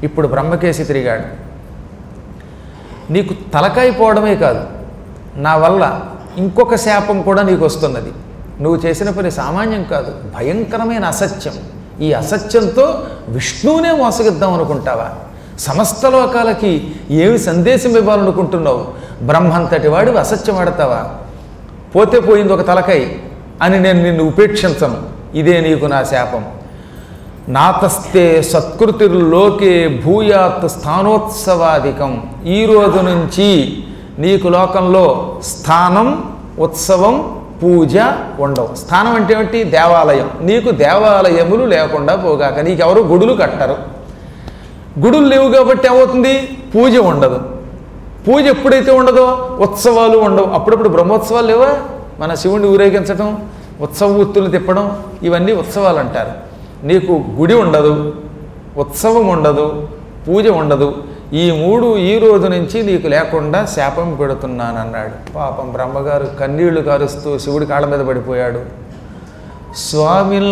ఇప్పుడు బ్రహ్మకేసి తిరిగాడు నీకు తలకాయ పోవడమే కాదు నా వల్ల ఇంకొక శాపం కూడా నీకు వస్తున్నది నువ్వు చేసిన పని సామాన్యం కాదు భయంకరమైన అసత్యం ఈ అసత్యంతో విష్ణువునే మోసగిద్దాం అనుకుంటావా సమస్త లోకాలకి ఏమి సందేశం ఇవ్వాలనుకుంటున్నావు బ్రహ్మంతటి వాడివి అసత్యం ఆడతావా పోతే పోయింది ఒక తలకాయ అని నేను నిన్ను ఉపేక్షించను ఇదే నీకు నా శాపం నాతస్తే సత్కృతిర్లోకే భూయాత్ స్థానోత్సవాధికం ఈ రోజు నుంచి నీకు లోకంలో స్థానం ఉత్సవం పూజ ఉండవు స్థానం అంటే ఏమిటి దేవాలయం నీకు దేవాలయములు లేకుండా పోగాక నీకెవరు గుడులు కట్టరు గుడులు లేవు కాబట్టి ఏమవుతుంది పూజ ఉండదు పూజ ఎప్పుడైతే ఉండదో ఉత్సవాలు ఉండవు అప్పుడప్పుడు బ్రహ్మోత్సవాలు లేవా మన శివుణ్ణి ఊరేగించడం ఉత్సవ ఉత్తులు తిప్పడం ఇవన్నీ ఉత్సవాలు అంటారు నీకు గుడి ఉండదు ఉత్సవం ఉండదు పూజ ఉండదు ఈ మూడు ఈ రోజు నుంచి నీకు లేకుండా శాపం పెడుతున్నానన్నాడు పాపం బ్రహ్మగారు కన్నీళ్లు కారుస్తూ శివుడి కాళ్ళ మీద పడిపోయాడు స్వామిల్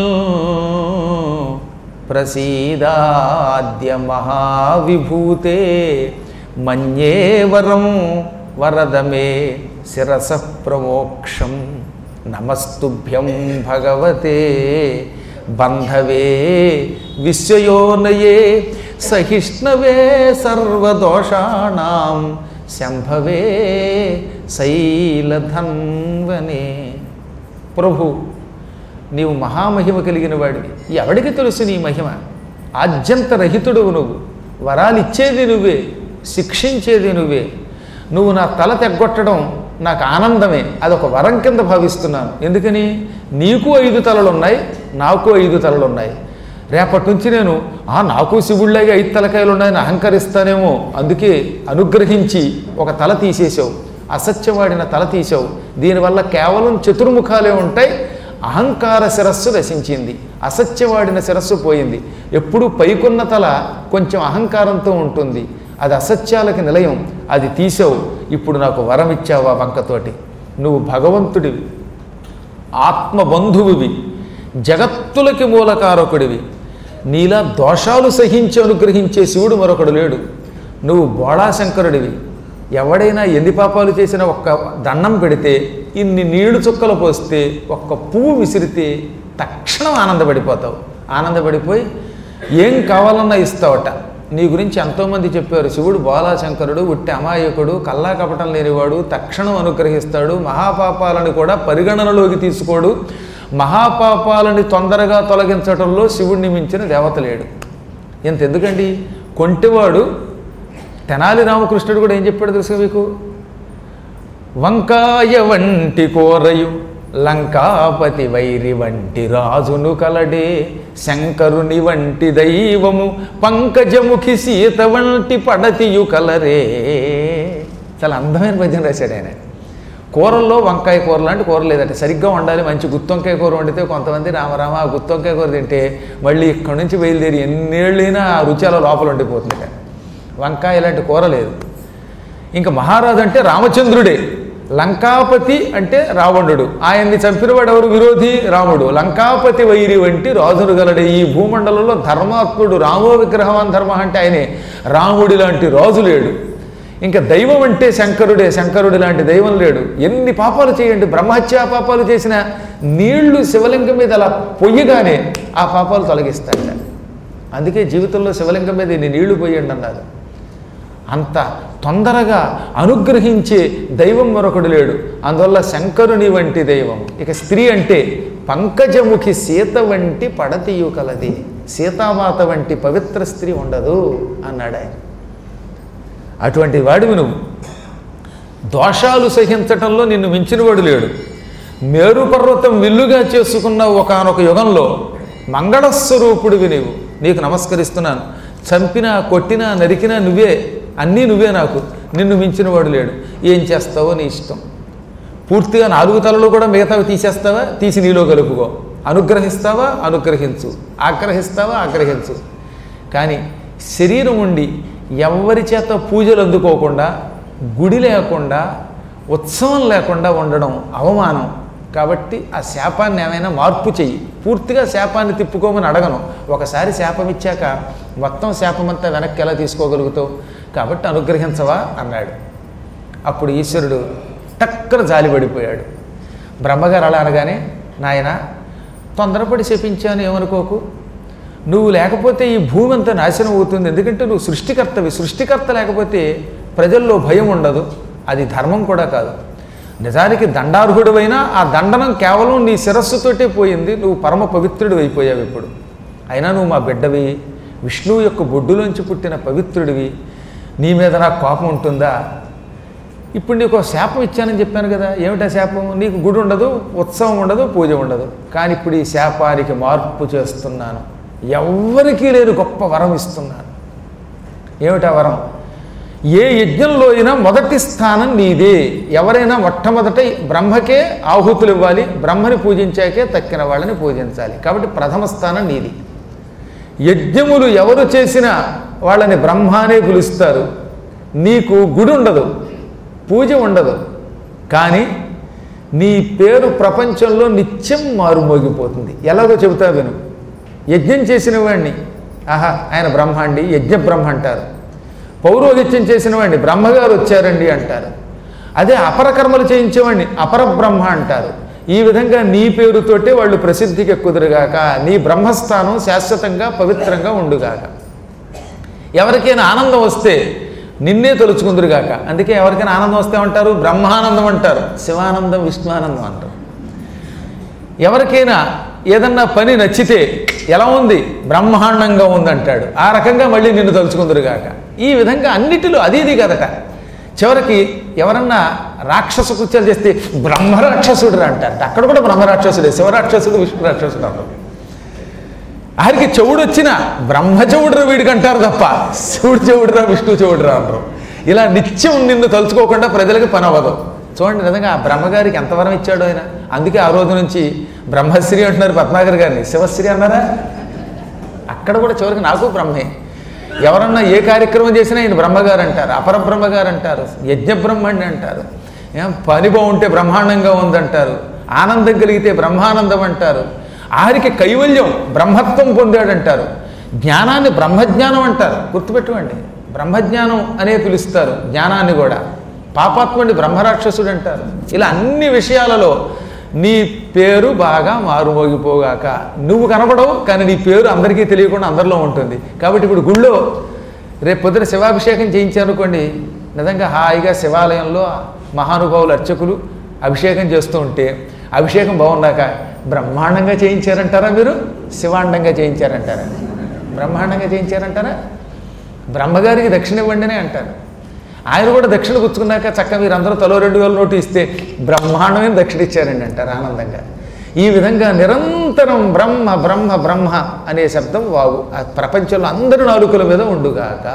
ప్రసీదాద్య మహావిభూతే మన్యే వరం వరదమే శిరస ప్రమోక్షం నమస్తుభ్యం భగవతే బంధవే విశ్వయోనయే సహిష్ణవే సర్వదోషాణం శంభవే శైలధన్వనే ప్రభు నీవు మహామహిమ కలిగిన వాడివి ఎవడికి తెలుసు నీ మహిమ ఆద్యంతరహితుడువు నువ్వు వరాలు ఇచ్చేది నువ్వే శిక్షించేది నువ్వే నువ్వు నా తల తెగ్గొట్టడం నాకు ఆనందమే అదొక వరం కింద భావిస్తున్నాను ఎందుకని నీకు ఐదు తలలు ఉన్నాయి నాకు ఐదు తలలు ఉన్నాయి రేపటి నుంచి నేను ఆ నాకు శివుళ్ళగా ఐదు తలకాయలు ఉన్నాయని అహంకరిస్తానేమో అందుకే అనుగ్రహించి ఒక తల తీసేసావు అసత్యవాడిన తల తీసావు దీనివల్ల కేవలం చతుర్ముఖాలే ఉంటాయి అహంకార శిరస్సు నశించింది అసత్యవాడిన శిరస్సు పోయింది ఎప్పుడు పైకున్న తల కొంచెం అహంకారంతో ఉంటుంది అది అసత్యాలకి నిలయం అది తీసావు ఇప్పుడు నాకు వరం ఇచ్చావు ఆ వంకతోటి నువ్వు భగవంతుడివి ఆత్మబంధువువి జగత్తులకి మూలకారకుడివి నీలా దోషాలు సహించి అనుగ్రహించే శివుడు మరొకడు లేడు నువ్వు బోళాశంకరుడివి ఎవడైనా ఎన్ని పాపాలు చేసినా ఒక్క దండం పెడితే ఇన్ని నీళ్లు చుక్కలు పోస్తే ఒక్క పువ్వు విసిరితే తక్షణం ఆనందపడిపోతావు ఆనందపడిపోయి ఏం కావాలన్నా ఇస్తావట నీ గురించి ఎంతోమంది చెప్పారు శివుడు బాలాశంకరుడు ఉట్టి అమాయకుడు కల్లా కపటం లేనివాడు తక్షణం అనుగ్రహిస్తాడు మహాపాపాలను కూడా పరిగణనలోకి తీసుకోడు మహాపాపాలని తొందరగా తొలగించడంలో శివుడిని మించిన దేవత లేడు ఇంత ఎందుకండి కొంటివాడు తెనాలి రామకృష్ణుడు కూడా ఏం చెప్పాడు తెలుసు మీకు వంకాయ వంటి కోరయు లంకాపతి వైరి వంటి రాజును కలడే శంకరుని వంటి దైవము పంకజముఖి సీత వంటి పడతియు కలరే చాలా అందమైన భజన రాశాడు ఆయన కూరల్లో వంకాయ కూర లాంటి కూర లేదంటే సరిగ్గా ఉండాలి మంచి గుత్తొంకాయ కూర వండితే కొంతమంది రామరామ ఆ గుత్తొంకాయ కూర తింటే మళ్ళీ ఇక్కడి నుంచి బయలుదేరి ఎన్నేళ్ళైనా ఆ రుచి అలా లోపల ఉండిపోతుంది కానీ వంకాయ లాంటి కూర లేదు ఇంకా మహారాజు అంటే రామచంద్రుడే లంకాపతి అంటే రావణుడు ఆయన్ని చంపినవాడు ఎవరు విరోధి రాముడు లంకాపతి వైరి వంటి రాజును గలడే ఈ భూమండలంలో ధర్మాత్ముడు రామో విగ్రహవాన్ ధర్మ అంటే ఆయనే రాముడి లాంటి రాజు లేడు ఇంకా దైవం అంటే శంకరుడే శంకరుడి లాంటి దైవం లేడు ఎన్ని పాపాలు చేయండి బ్రహ్మహత్యా పాపాలు చేసిన నీళ్లు శివలింగం మీద అలా పొయ్యగానే ఆ పాపాలు తొలగిస్తాడ అందుకే జీవితంలో శివలింగం మీద ఇన్ని నీళ్లు పోయండి అన్నారు అంత తొందరగా అనుగ్రహించే దైవం మరొకడు లేడు అందువల్ల శంకరుని వంటి దైవం ఇక స్త్రీ అంటే పంకజముఖి సీత వంటి పడతీయు కలది సీతామాత వంటి పవిత్ర స్త్రీ ఉండదు అన్నాడు ఆయన అటువంటి వాడివి నువ్వు దోషాలు సహించటంలో నిన్ను మించినవాడు లేడు మేరు పర్వతం విల్లుగా చేసుకున్న ఒకనొక యుగంలో మంగళస్వరూపుడివి నీవు నీకు నమస్కరిస్తున్నాను చంపినా కొట్టినా నరికినా నువ్వే అన్నీ నువ్వే నాకు నిన్ను మించినవాడు లేడు ఏం చేస్తావో నీ ఇష్టం పూర్తిగా నాలుగు తలలు కూడా మిగతావి తీసేస్తావా తీసి నీలో కలుపుకో అనుగ్రహిస్తావా అనుగ్రహించు ఆగ్రహిస్తావా ఆగ్రహించు కానీ శరీరం ఉండి ఎవరి చేత పూజలు అందుకోకుండా గుడి లేకుండా ఉత్సవం లేకుండా ఉండడం అవమానం కాబట్టి ఆ శాపాన్ని ఏమైనా మార్పు చెయ్యి పూర్తిగా శాపాన్ని తిప్పుకోమని అడగను ఒకసారి శాపం ఇచ్చాక మొత్తం శాపమంతా వెనక్కి ఎలా తీసుకోగలుగుతావు కాబట్టి అనుగ్రహించవా అన్నాడు అప్పుడు ఈశ్వరుడు టక్కన జాలిపడిపోయాడు బ్రహ్మగారు అలా అనగానే నాయన తొందరపడి శపించాను ఏమనుకోకు నువ్వు లేకపోతే ఈ భూమి అంతా నాశనం అవుతుంది ఎందుకంటే నువ్వు సృష్టికర్తవి సృష్టికర్త లేకపోతే ప్రజల్లో భయం ఉండదు అది ధర్మం కూడా కాదు నిజానికి దండార్హుడివైనా ఆ దండనం కేవలం నీ శిరస్సుతోటే పోయింది నువ్వు పరమ పవిత్రుడు అయిపోయావు ఇప్పుడు అయినా నువ్వు మా బిడ్డవి విష్ణువు యొక్క బొడ్డులోంచి పుట్టిన పవిత్రుడివి నీ మీద నాకు కోపం ఉంటుందా ఇప్పుడు నీకు ఒక శాపం ఇచ్చానని చెప్పాను కదా ఏమిటా శాపం నీకు గుడి ఉండదు ఉత్సవం ఉండదు పూజ ఉండదు కానీ ఇప్పుడు ఈ శాపానికి మార్పు చేస్తున్నాను ఎవ్వరికీ లేని గొప్ప వరం ఇస్తున్నాను ఏమిటా వరం ఏ యజ్ఞంలో అయినా మొదటి స్థానం నీదే ఎవరైనా మొట్టమొదట బ్రహ్మకే ఆహుతులు ఇవ్వాలి బ్రహ్మని పూజించాకే తక్కిన వాళ్ళని పూజించాలి కాబట్టి ప్రథమ స్థానం నీది యజ్ఞములు ఎవరు చేసినా వాళ్ళని బ్రహ్మానే పిలుస్తారు నీకు గుడి ఉండదు పూజ ఉండదు కానీ నీ పేరు ప్రపంచంలో నిత్యం మారుమోగిపోతుంది ఎలాగో చెబుతా విను యజ్ఞం చేసిన వాడిని ఆహా ఆయన బ్రహ్మ అండి యజ్ఞ బ్రహ్మ అంటారు పౌరోహిత్యం చేసిన వాడిని బ్రహ్మగారు వచ్చారండి అంటారు అదే అపరకర్మలు చేయించేవాడిని అపరబ్రహ్మ అంటారు ఈ విధంగా నీ పేరుతోటే వాళ్ళు ప్రసిద్ధికి ఎక్కుదురుగాక నీ బ్రహ్మస్థానం శాశ్వతంగా పవిత్రంగా ఉండుగాక ఎవరికైనా ఆనందం వస్తే నిన్నే తలుచుకుందురుగాక అందుకే ఎవరికైనా ఆనందం వస్తే అంటారు బ్రహ్మానందం అంటారు శివానందం విష్ణువానందం అంటారు ఎవరికైనా ఏదన్నా పని నచ్చితే ఎలా ఉంది బ్రహ్మాండంగా ఉంది అంటాడు ఆ రకంగా మళ్ళీ నిన్ను తలుచుకుందురుగాక ఈ విధంగా అన్నిటిలో అది ఇది కదట చివరికి ఎవరన్నా రాక్షస కృత్యాలు చేస్తే బ్రహ్మరాక్షసుడు అంటారు అక్కడ కూడా బ్రహ్మరాక్షసుడే శివరాక్షసుడు విష్ణు రాక్షసుడు అంటారు ఆరికి చెవుడు వచ్చిన బ్రహ్మ చెవుడురా వీడికి అంటారు తప్ప శివుడు చెవుడురా విష్ణు చెవుడురా అంటారు ఇలా నిత్యం నిన్ను తలుచుకోకుండా ప్రజలకి పని అవ్వదు చూడండి నిజంగా ఆ బ్రహ్మగారికి ఎంత వరం ఇచ్చాడో ఆయన అందుకే ఆ రోజు నుంచి బ్రహ్మశ్రీ అంటున్నారు పద్మాగర్ గారిని శివశ్రీ అన్నారా అక్కడ కూడా చివరికి నాకు బ్రహ్మే ఎవరన్నా ఏ కార్యక్రమం చేసినా ఆయన బ్రహ్మగారు అంటారు అపర బ్రహ్మగారు అంటారు యజ్ఞ బ్రహ్మణ్ణి అంటారు ఏం పని బాగుంటే బ్రహ్మాండంగా ఉందంటారు ఆనందం కలిగితే బ్రహ్మానందం అంటారు ఆరికి కైవల్యం బ్రహ్మత్వం పొందాడంటారు జ్ఞానాన్ని బ్రహ్మజ్ఞానం అంటారు గుర్తుపెట్టుకోండి బ్రహ్మజ్ఞానం అనే పిలుస్తారు జ్ఞానాన్ని కూడా పాపాత్ముడిని బ్రహ్మరాక్షసుడు అంటారు ఇలా అన్ని విషయాలలో నీ పేరు బాగా మారుమోగిపోగాక నువ్వు కనపడవు కానీ నీ పేరు అందరికీ తెలియకుండా అందరిలో ఉంటుంది కాబట్టి ఇప్పుడు గుళ్ళో రేపు పొద్దున శివాభిషేకం చేయించారనుకోండి నిజంగా హాయిగా శివాలయంలో మహానుభావులు అర్చకులు అభిషేకం చేస్తూ ఉంటే అభిషేకం బాగున్నాక బ్రహ్మాండంగా చేయించారంటారా మీరు శివాండంగా చేయించారంటారా బ్రహ్మాండంగా చేయించారంటారా బ్రహ్మగారికి దక్షిణ ఇవ్వండినే అంటారు ఆయన కూడా దక్షిణ పుచ్చుకున్నాక చక్క మీరు అందరూ తలో రెండు వేల నోటు ఇస్తే బ్రహ్మాండమైన దక్షిణ ఇచ్చారండి అంటారు ఆనందంగా ఈ విధంగా నిరంతరం బ్రహ్మ బ్రహ్మ బ్రహ్మ అనే శబ్దం వాగు ఆ ప్రపంచంలో అందరి నాలుకల మీద ఉండుగాక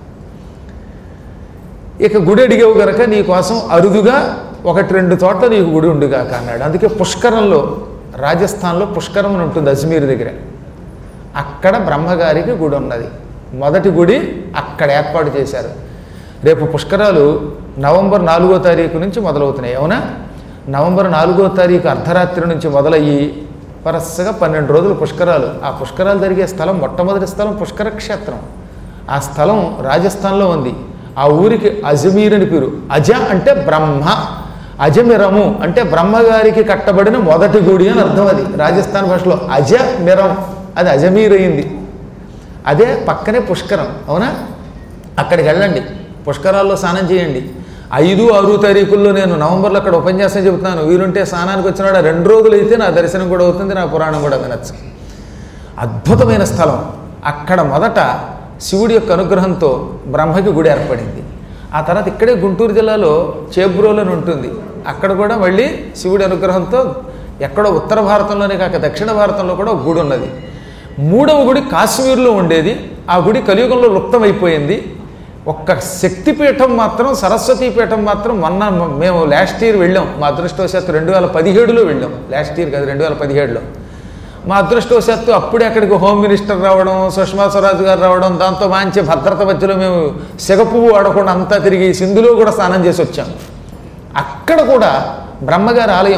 ఇక గుడి అడిగావు గనక నీ కోసం అరుదుగా ఒకటి రెండు చోట్ల నీకు గుడి ఉండుగాక అన్నాడు అందుకే పుష్కరంలో రాజస్థాన్లో పుష్కరం అని ఉంటుంది అజ్మీర్ దగ్గర అక్కడ బ్రహ్మగారికి గుడి ఉన్నది మొదటి గుడి అక్కడ ఏర్పాటు చేశారు రేపు పుష్కరాలు నవంబర్ నాలుగో తారీఖు నుంచి మొదలవుతున్నాయి అవునా నవంబర్ నాలుగో తారీఖు అర్ధరాత్రి నుంచి మొదలయ్యి వరుసగా పన్నెండు రోజులు పుష్కరాలు ఆ పుష్కరాలు జరిగే స్థలం మొట్టమొదటి స్థలం పుష్కర క్షేత్రం ఆ స్థలం రాజస్థాన్లో ఉంది ఆ ఊరికి అజమీర్ అని పేరు అజ అంటే బ్రహ్మ అజమిరము అంటే బ్రహ్మగారికి కట్టబడిన మొదటి గుడి అని అర్థం అది రాజస్థాన్ భాషలో అజమిరం అది అజమీర్ అయింది అదే పక్కనే పుష్కరం అవునా అక్కడికి వెళ్ళండి పుష్కరాల్లో స్నానం చేయండి ఐదు ఆరు తారీఖుల్లో నేను నవంబర్లో అక్కడ ఉపన్యాసం చెబుతున్నాను వీలుంటే స్నానానికి వచ్చినాడు ఆ రెండు రోజులు అయితే నా దర్శనం కూడా అవుతుంది నా పురాణం కూడా వినొచ్చు అద్భుతమైన స్థలం అక్కడ మొదట శివుడి యొక్క అనుగ్రహంతో బ్రహ్మకి గుడి ఏర్పడింది ఆ తర్వాత ఇక్కడే గుంటూరు జిల్లాలో చేబ్రోలు అని ఉంటుంది అక్కడ కూడా మళ్ళీ శివుడి అనుగ్రహంతో ఎక్కడో ఉత్తర భారతంలోనే కాక దక్షిణ భారతంలో కూడా ఒక గుడి ఉన్నది మూడవ గుడి కాశ్మీర్లో ఉండేది ఆ గుడి కలియుగంలో లుప్తమైపోయింది ఒక్క శక్తిపీఠం మాత్రం సరస్వతీ పీఠం మాత్రం మొన్న మేము లాస్ట్ ఇయర్ వెళ్ళాం మా అదృష్టవశాత్తు రెండు వేల పదిహేడులో వెళ్ళాం లాస్ట్ ఇయర్ కాదు రెండు వేల పదిహేడులో మా అదృష్టవశాత్తు అప్పుడే అక్కడికి హోమ్ మినిస్టర్ రావడం సుష్మా స్వరాజ్ గారు రావడం దాంతో మంచి భద్రత మధ్యలో మేము సిగపువ్వు వాడకుండా అంతా తిరిగి సింధులో కూడా స్నానం చేసి వచ్చాం అక్కడ కూడా బ్రహ్మగారి ఆలయం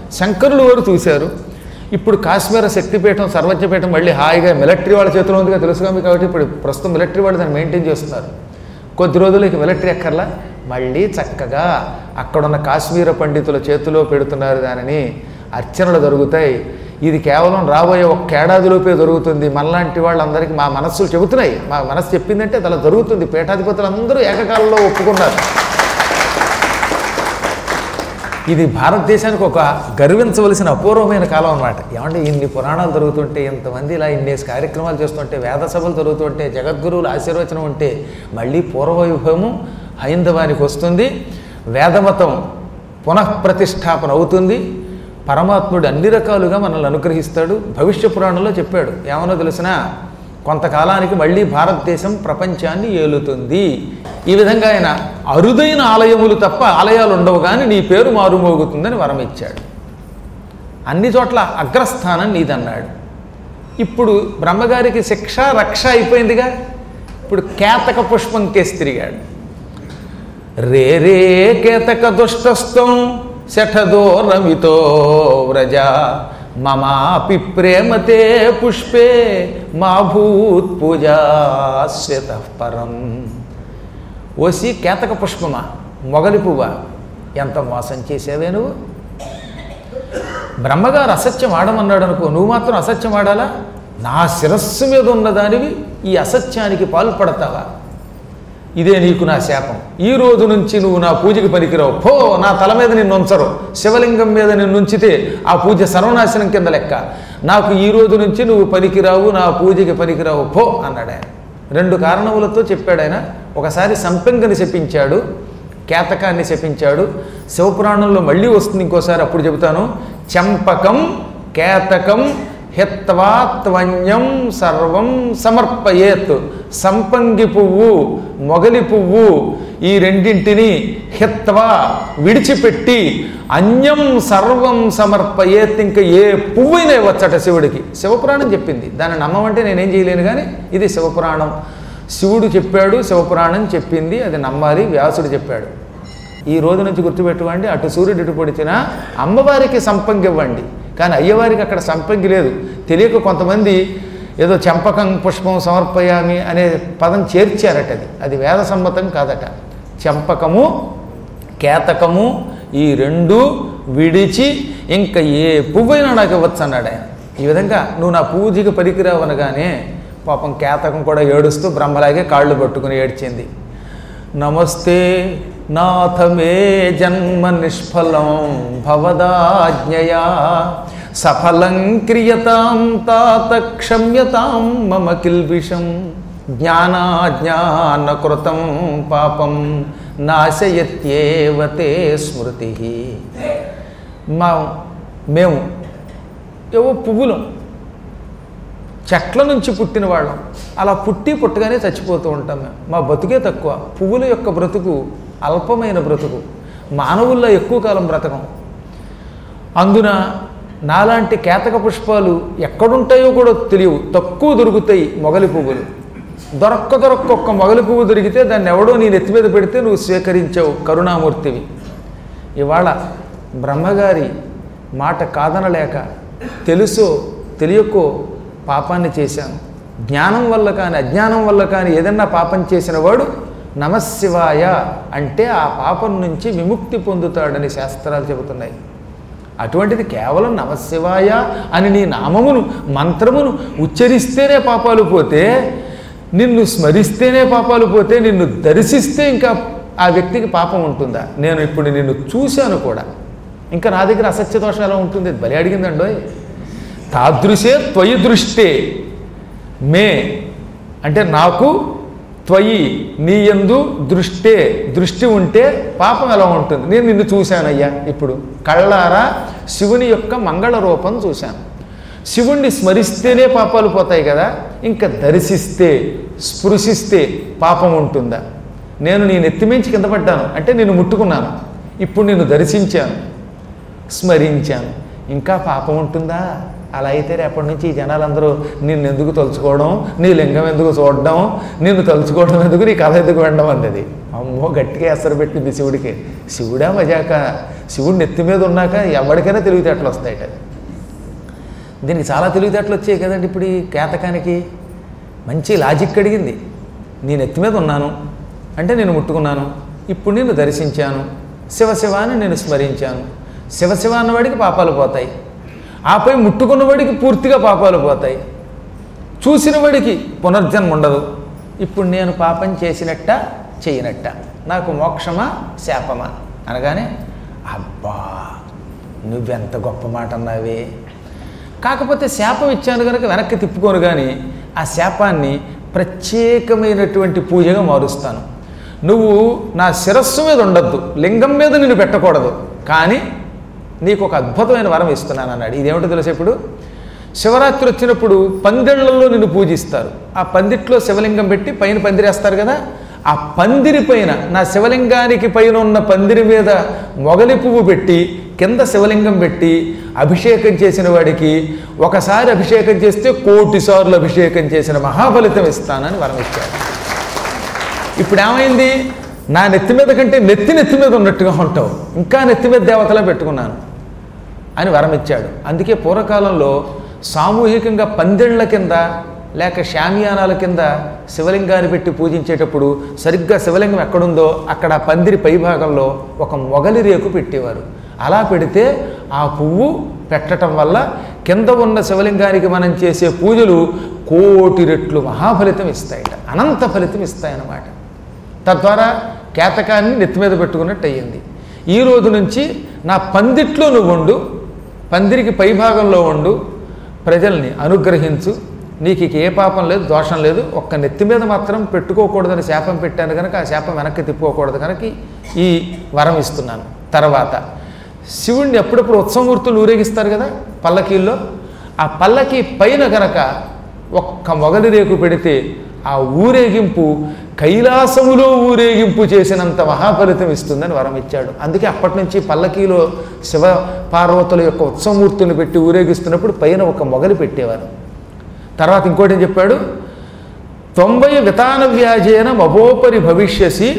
శంకరులు వారు చూశారు ఇప్పుడు కాశ్మీర శక్తిపీఠం సర్వజ్ఞపీఠం మళ్ళీ హాయిగా మిలిటరీ వాళ్ళ చేతిలో ఉందిగా తెలుసుగా మీకు కాబట్టి ఇప్పుడు ప్రస్తుతం మిలిటరీ వాళ్ళు దాన్ని మెయింటైన్ చేస్తున్నారు కొద్ది రోజులకి మిలిటరీ ఎక్కర్లా మళ్ళీ చక్కగా అక్కడున్న కాశ్మీర పండితుల చేతిలో పెడుతున్నారు దానిని అర్చనలు జరుగుతాయి ఇది కేవలం రాబోయే ఒక్క ఏడాదిలోపే జరుగుతుంది మనలాంటి వాళ్ళందరికీ మా మనస్సులు చెబుతున్నాయి మా మనస్సు చెప్పిందంటే అది అలా జరుగుతుంది పీఠాధిపతులు అందరూ ఏకకాలంలో ఒప్పుకున్నారు ఇది భారతదేశానికి ఒక గర్వించవలసిన అపూర్వమైన కాలం అన్నమాట ఏమంటే ఇన్ని పురాణాలు జరుగుతుంటే ఇంతమంది ఇలా ఇన్నేసి కార్యక్రమాలు చేస్తుంటే వేద సభలు జరుగుతుంటే జగద్గురువుల ఆశీర్వచనం ఉంటే మళ్ళీ పూర్వవైభవము హైందవానికి వస్తుంది వేదమతం పునఃప్రతిష్టాపన అవుతుంది పరమాత్ముడు అన్ని రకాలుగా మనల్ని అనుగ్రహిస్తాడు భవిష్య పురాణంలో చెప్పాడు ఏమనో తెలిసినా కొంతకాలానికి మళ్ళీ భారతదేశం ప్రపంచాన్ని ఏలుతుంది ఈ విధంగా ఆయన అరుదైన ఆలయములు తప్ప ఆలయాలు ఉండవు కానీ నీ పేరు మారుమోగుతుందని వరం ఇచ్చాడు అన్ని చోట్ల అగ్రస్థానం నీదన్నాడు ఇప్పుడు బ్రహ్మగారికి శిక్ష రక్ష అయిపోయిందిగా ఇప్పుడు కేతక పుష్పం కేసి తిరిగాడు రే రే కేతక దుష్టస్థం శఠదోరమితో వ్రజ మమాపి ప్రేమతే పుష్పే మా భూత్ పూజాశ్వత పరం ఓసి కేతక పుష్పమా మొగలి పువ్వా ఎంత మోసం చేసేవే నువ్వు బ్రహ్మగారు అసత్యం ఆడమన్నాడు అనుకో నువ్వు మాత్రం అసత్యం ఆడాలా నా శిరస్సు మీద ఉన్నదానివి ఈ అసత్యానికి పాల్పడతావా ఇదే నీకు నా శాపం ఈ రోజు నుంచి నువ్వు నా పూజకి పనికిరావు పో నా తల మీద నిన్ను ఉంచరు శివలింగం మీద నిన్ను ఉంచితే ఆ పూజ సర్వనాశనం కింద లెక్క నాకు ఈ రోజు నుంచి నువ్వు పనికిరావు నా పూజకి పనికిరావు పో అన్నాడు ఆయన రెండు కారణములతో చెప్పాడు ఆయన ఒకసారి సంపెంగని శపించాడు కేతకాన్ని శపించాడు శివపురాణంలో మళ్ళీ వస్తుంది ఇంకోసారి అప్పుడు చెబుతాను చంపకం కేతకం హిత్వా త్వన్యం సర్వం సమర్పయేత్ సంపంగి పువ్వు మొగలి పువ్వు ఈ రెండింటిని హిత్వా విడిచిపెట్టి అన్యం సర్వం సమర్పయేత్ ఇంకా ఏ పువ్వైనా ఇవ్వచ్చట శివుడికి శివపురాణం చెప్పింది దాన్ని నమ్మమంటే నేనేం చేయలేను కానీ ఇది శివపురాణం శివుడు చెప్పాడు శివపురాణం చెప్పింది అది నమ్మాలి వ్యాసుడు చెప్పాడు ఈ రోజు నుంచి గుర్తుపెట్టుకోండి అటు సూర్యుడు ఇటు పొడిచినా అమ్మవారికి సంపంగి ఇవ్వండి కానీ అయ్యవారికి అక్కడ సంపంగి లేదు తెలియక కొంతమంది ఏదో చంపకం పుష్పం సమర్పయామి అనే పదం చేర్చారట అది అది వేద సమ్మతం కాదట చంపకము కేతకము ఈ రెండు విడిచి ఇంకా ఏ పువ్వైనా నాకు ఇవ్వచ్చు అన్నాడు ఆయన ఈ విధంగా నువ్వు నా పూజకి పనికిరావు అనగానే పాపం కేతకం కూడా ఏడుస్తూ బ్రహ్మలాగే కాళ్ళు పట్టుకుని ఏడ్చింది నమస్తే నాథ మే జన్మ నిష్ఫలం భవదాజ్ఞయా సఫలం క్రియతాం తాత క్షమ్యతాం మమ కిల్బిషం జ్ఞానాజ్ఞానకృతం పాపం నాశయత్యేవ తే స్మృతి మా మేము ఏవో పువ్వులం చెట్ల నుంచి పుట్టిన వాళ్ళం అలా పుట్టి పుట్టగానే చచ్చిపోతూ ఉంటాం మేము మా బతుకే తక్కువ పువ్వుల యొక్క బ్రతుకు అల్పమైన బ్రతుకు మానవుల్లో ఎక్కువ కాలం బ్రతకం అందున నాలాంటి కేతక పుష్పాలు ఎక్కడుంటాయో కూడా తెలియవు తక్కువ దొరుకుతాయి మొగలి పువ్వులు దొరక్క దొరక్క ఒక్క మొగలి పువ్వు దొరికితే దాన్ని ఎవడో నీ నెత్తి మీద పెడితే నువ్వు స్వీకరించావు కరుణామూర్తివి ఇవాళ బ్రహ్మగారి మాట కాదనలేక తెలుసో తెలియకో పాపాన్ని చేశాను జ్ఞానం వల్ల కానీ అజ్ఞానం వల్ల కానీ ఏదన్నా పాపం చేసిన వాడు నమశివాయ అంటే ఆ పాపం నుంచి విముక్తి పొందుతాడని శాస్త్రాలు చెబుతున్నాయి అటువంటిది కేవలం నమశివాయ అని నీ నామమును మంత్రమును ఉచ్చరిస్తేనే పాపాలు పోతే నిన్ను స్మరిస్తేనే పాపాలు పోతే నిన్ను దర్శిస్తే ఇంకా ఆ వ్యక్తికి పాపం ఉంటుందా నేను ఇప్పుడు నిన్ను చూశాను కూడా ఇంకా నా దగ్గర అసత్య దోషం ఎలా ఉంటుంది బలి అడిగిందండోయ్ తాదృశే త్వయి దృష్టే మే అంటే నాకు త్వయి నీ యందు దృష్టే దృష్టి ఉంటే పాపం ఎలా ఉంటుంది నేను నిన్ను చూశానయ్యా ఇప్పుడు కళ్ళారా శివుని యొక్క మంగళ రూపం చూశాను శివుణ్ణి స్మరిస్తేనే పాపాలు పోతాయి కదా ఇంకా దర్శిస్తే స్పృశిస్తే పాపం ఉంటుందా నేను నేను ఎత్తిమించి కింద పడ్డాను అంటే నేను ముట్టుకున్నాను ఇప్పుడు నేను దర్శించాను స్మరించాను ఇంకా పాపం ఉంటుందా అలా అయితే రేపటి నుంచి ఈ జనాలందరూ నిన్ను ఎందుకు తలుచుకోవడం నీ లింగం ఎందుకు చూడడం నిన్ను తలుచుకోవడం ఎందుకు నీ కథ ఎందుకు వినడం అన్నది అమ్మో గట్టిగా ఎసరు పెట్టింది శివుడికి శివుడా మజాక శివుడు నెత్తి మీద ఉన్నాక ఎవరికైనా తెలివితేటలు వస్తాయట దీనికి చాలా తెలివితేటలు వచ్చాయి కదండి ఇప్పుడు ఈ కేతకానికి మంచి లాజిక్ అడిగింది నేను ఎత్తి మీద ఉన్నాను అంటే నేను ముట్టుకున్నాను ఇప్పుడు నేను దర్శించాను శివశివ అని నేను స్మరించాను శివశివ అన్నవాడికి పాపాలు పోతాయి ఆపై ముట్టుకున్నవాడికి పూర్తిగా పాపాలు పోతాయి చూసిన వాడికి పునర్జన్మ ఉండదు ఇప్పుడు నేను పాపం చేసినట్ట చేయనట్ట నాకు మోక్షమా శాపమా అనగానే అబ్బా నువ్వెంత గొప్ప మాట అన్నావే కాకపోతే శాపం ఇచ్చాను కనుక వెనక్కి తిప్పుకోను కానీ ఆ శాపాన్ని ప్రత్యేకమైనటువంటి పూజగా మారుస్తాను నువ్వు నా శిరస్సు మీద ఉండద్దు లింగం మీద నిన్ను పెట్టకూడదు కానీ నీకు ఒక అద్భుతమైన వరం ఇస్తున్నాను అన్నాడు ఇదేమిటో తెలుసు ఇప్పుడు శివరాత్రి వచ్చినప్పుడు పందిళ్లలో నిన్ను పూజిస్తారు ఆ పందిట్లో శివలింగం పెట్టి పైన పందిరేస్తారు కదా ఆ పందిరి పైన నా శివలింగానికి పైన ఉన్న పందిరి మీద మొగలి పువ్వు పెట్టి కింద శివలింగం పెట్టి అభిషేకం చేసిన వాడికి ఒకసారి అభిషేకం చేస్తే కోటి సార్లు అభిషేకం చేసిన మహాఫలితం ఇస్తానని వరం ఇచ్చాడు ఇప్పుడు ఏమైంది నా నెత్తి మీద కంటే నెత్తి నెత్తి మీద ఉన్నట్టుగా ఉంటావు ఇంకా నెత్తి మీద దేవతలా పెట్టుకున్నాను అని వరం ఇచ్చాడు అందుకే పూర్వకాలంలో సామూహికంగా పందిళ్ల కింద లేక శామియానాల కింద శివలింగాన్ని పెట్టి పూజించేటప్పుడు సరిగ్గా శివలింగం ఎక్కడుందో అక్కడ ఆ పందిరి పైభాగంలో ఒక మొగలి రేకు పెట్టేవారు అలా పెడితే ఆ పువ్వు పెట్టడం వల్ల కింద ఉన్న శివలింగానికి మనం చేసే పూజలు కోటి రెట్లు మహాఫలితం ఇస్తాయట అనంత ఫలితం ఇస్తాయన్నమాట తద్వారా కేతకాన్ని నెత్తి మీద పెట్టుకున్నట్టు అయ్యింది ఈ రోజు నుంచి నా పందిట్లో నువ్వు ఉండు పందిరికి పైభాగంలో ఉండు ప్రజల్ని అనుగ్రహించు నీకు ఇక ఏ పాపం లేదు దోషం లేదు ఒక్క నెత్తి మీద మాత్రం పెట్టుకోకూడదని శాపం పెట్టాను కనుక ఆ శాపం వెనక్కి తిప్పుకోకూడదు కనుక ఈ వరం ఇస్తున్నాను తర్వాత శివుణ్ణి ఎప్పుడప్పుడు ఉత్సవమూర్తులు ఊరేగిస్తారు కదా పల్లకీల్లో ఆ పల్లకి పైన గనక ఒక్క మొగలి రేకు పెడితే ఆ ఊరేగింపు కైలాసములో ఊరేగింపు చేసినంత మహాఫలితం ఇస్తుందని వరం ఇచ్చాడు అందుకే అప్పటి నుంచి పల్లకీలో శివ పార్వతుల యొక్క ఉత్సవమూర్తిని పెట్టి ఊరేగిస్తున్నప్పుడు పైన ఒక మొగలి పెట్టేవారు తర్వాత ఇంకోటి ఏం చెప్పాడు తొంభై వితాన వ్యాజేన మవోపరి భవిష్యసి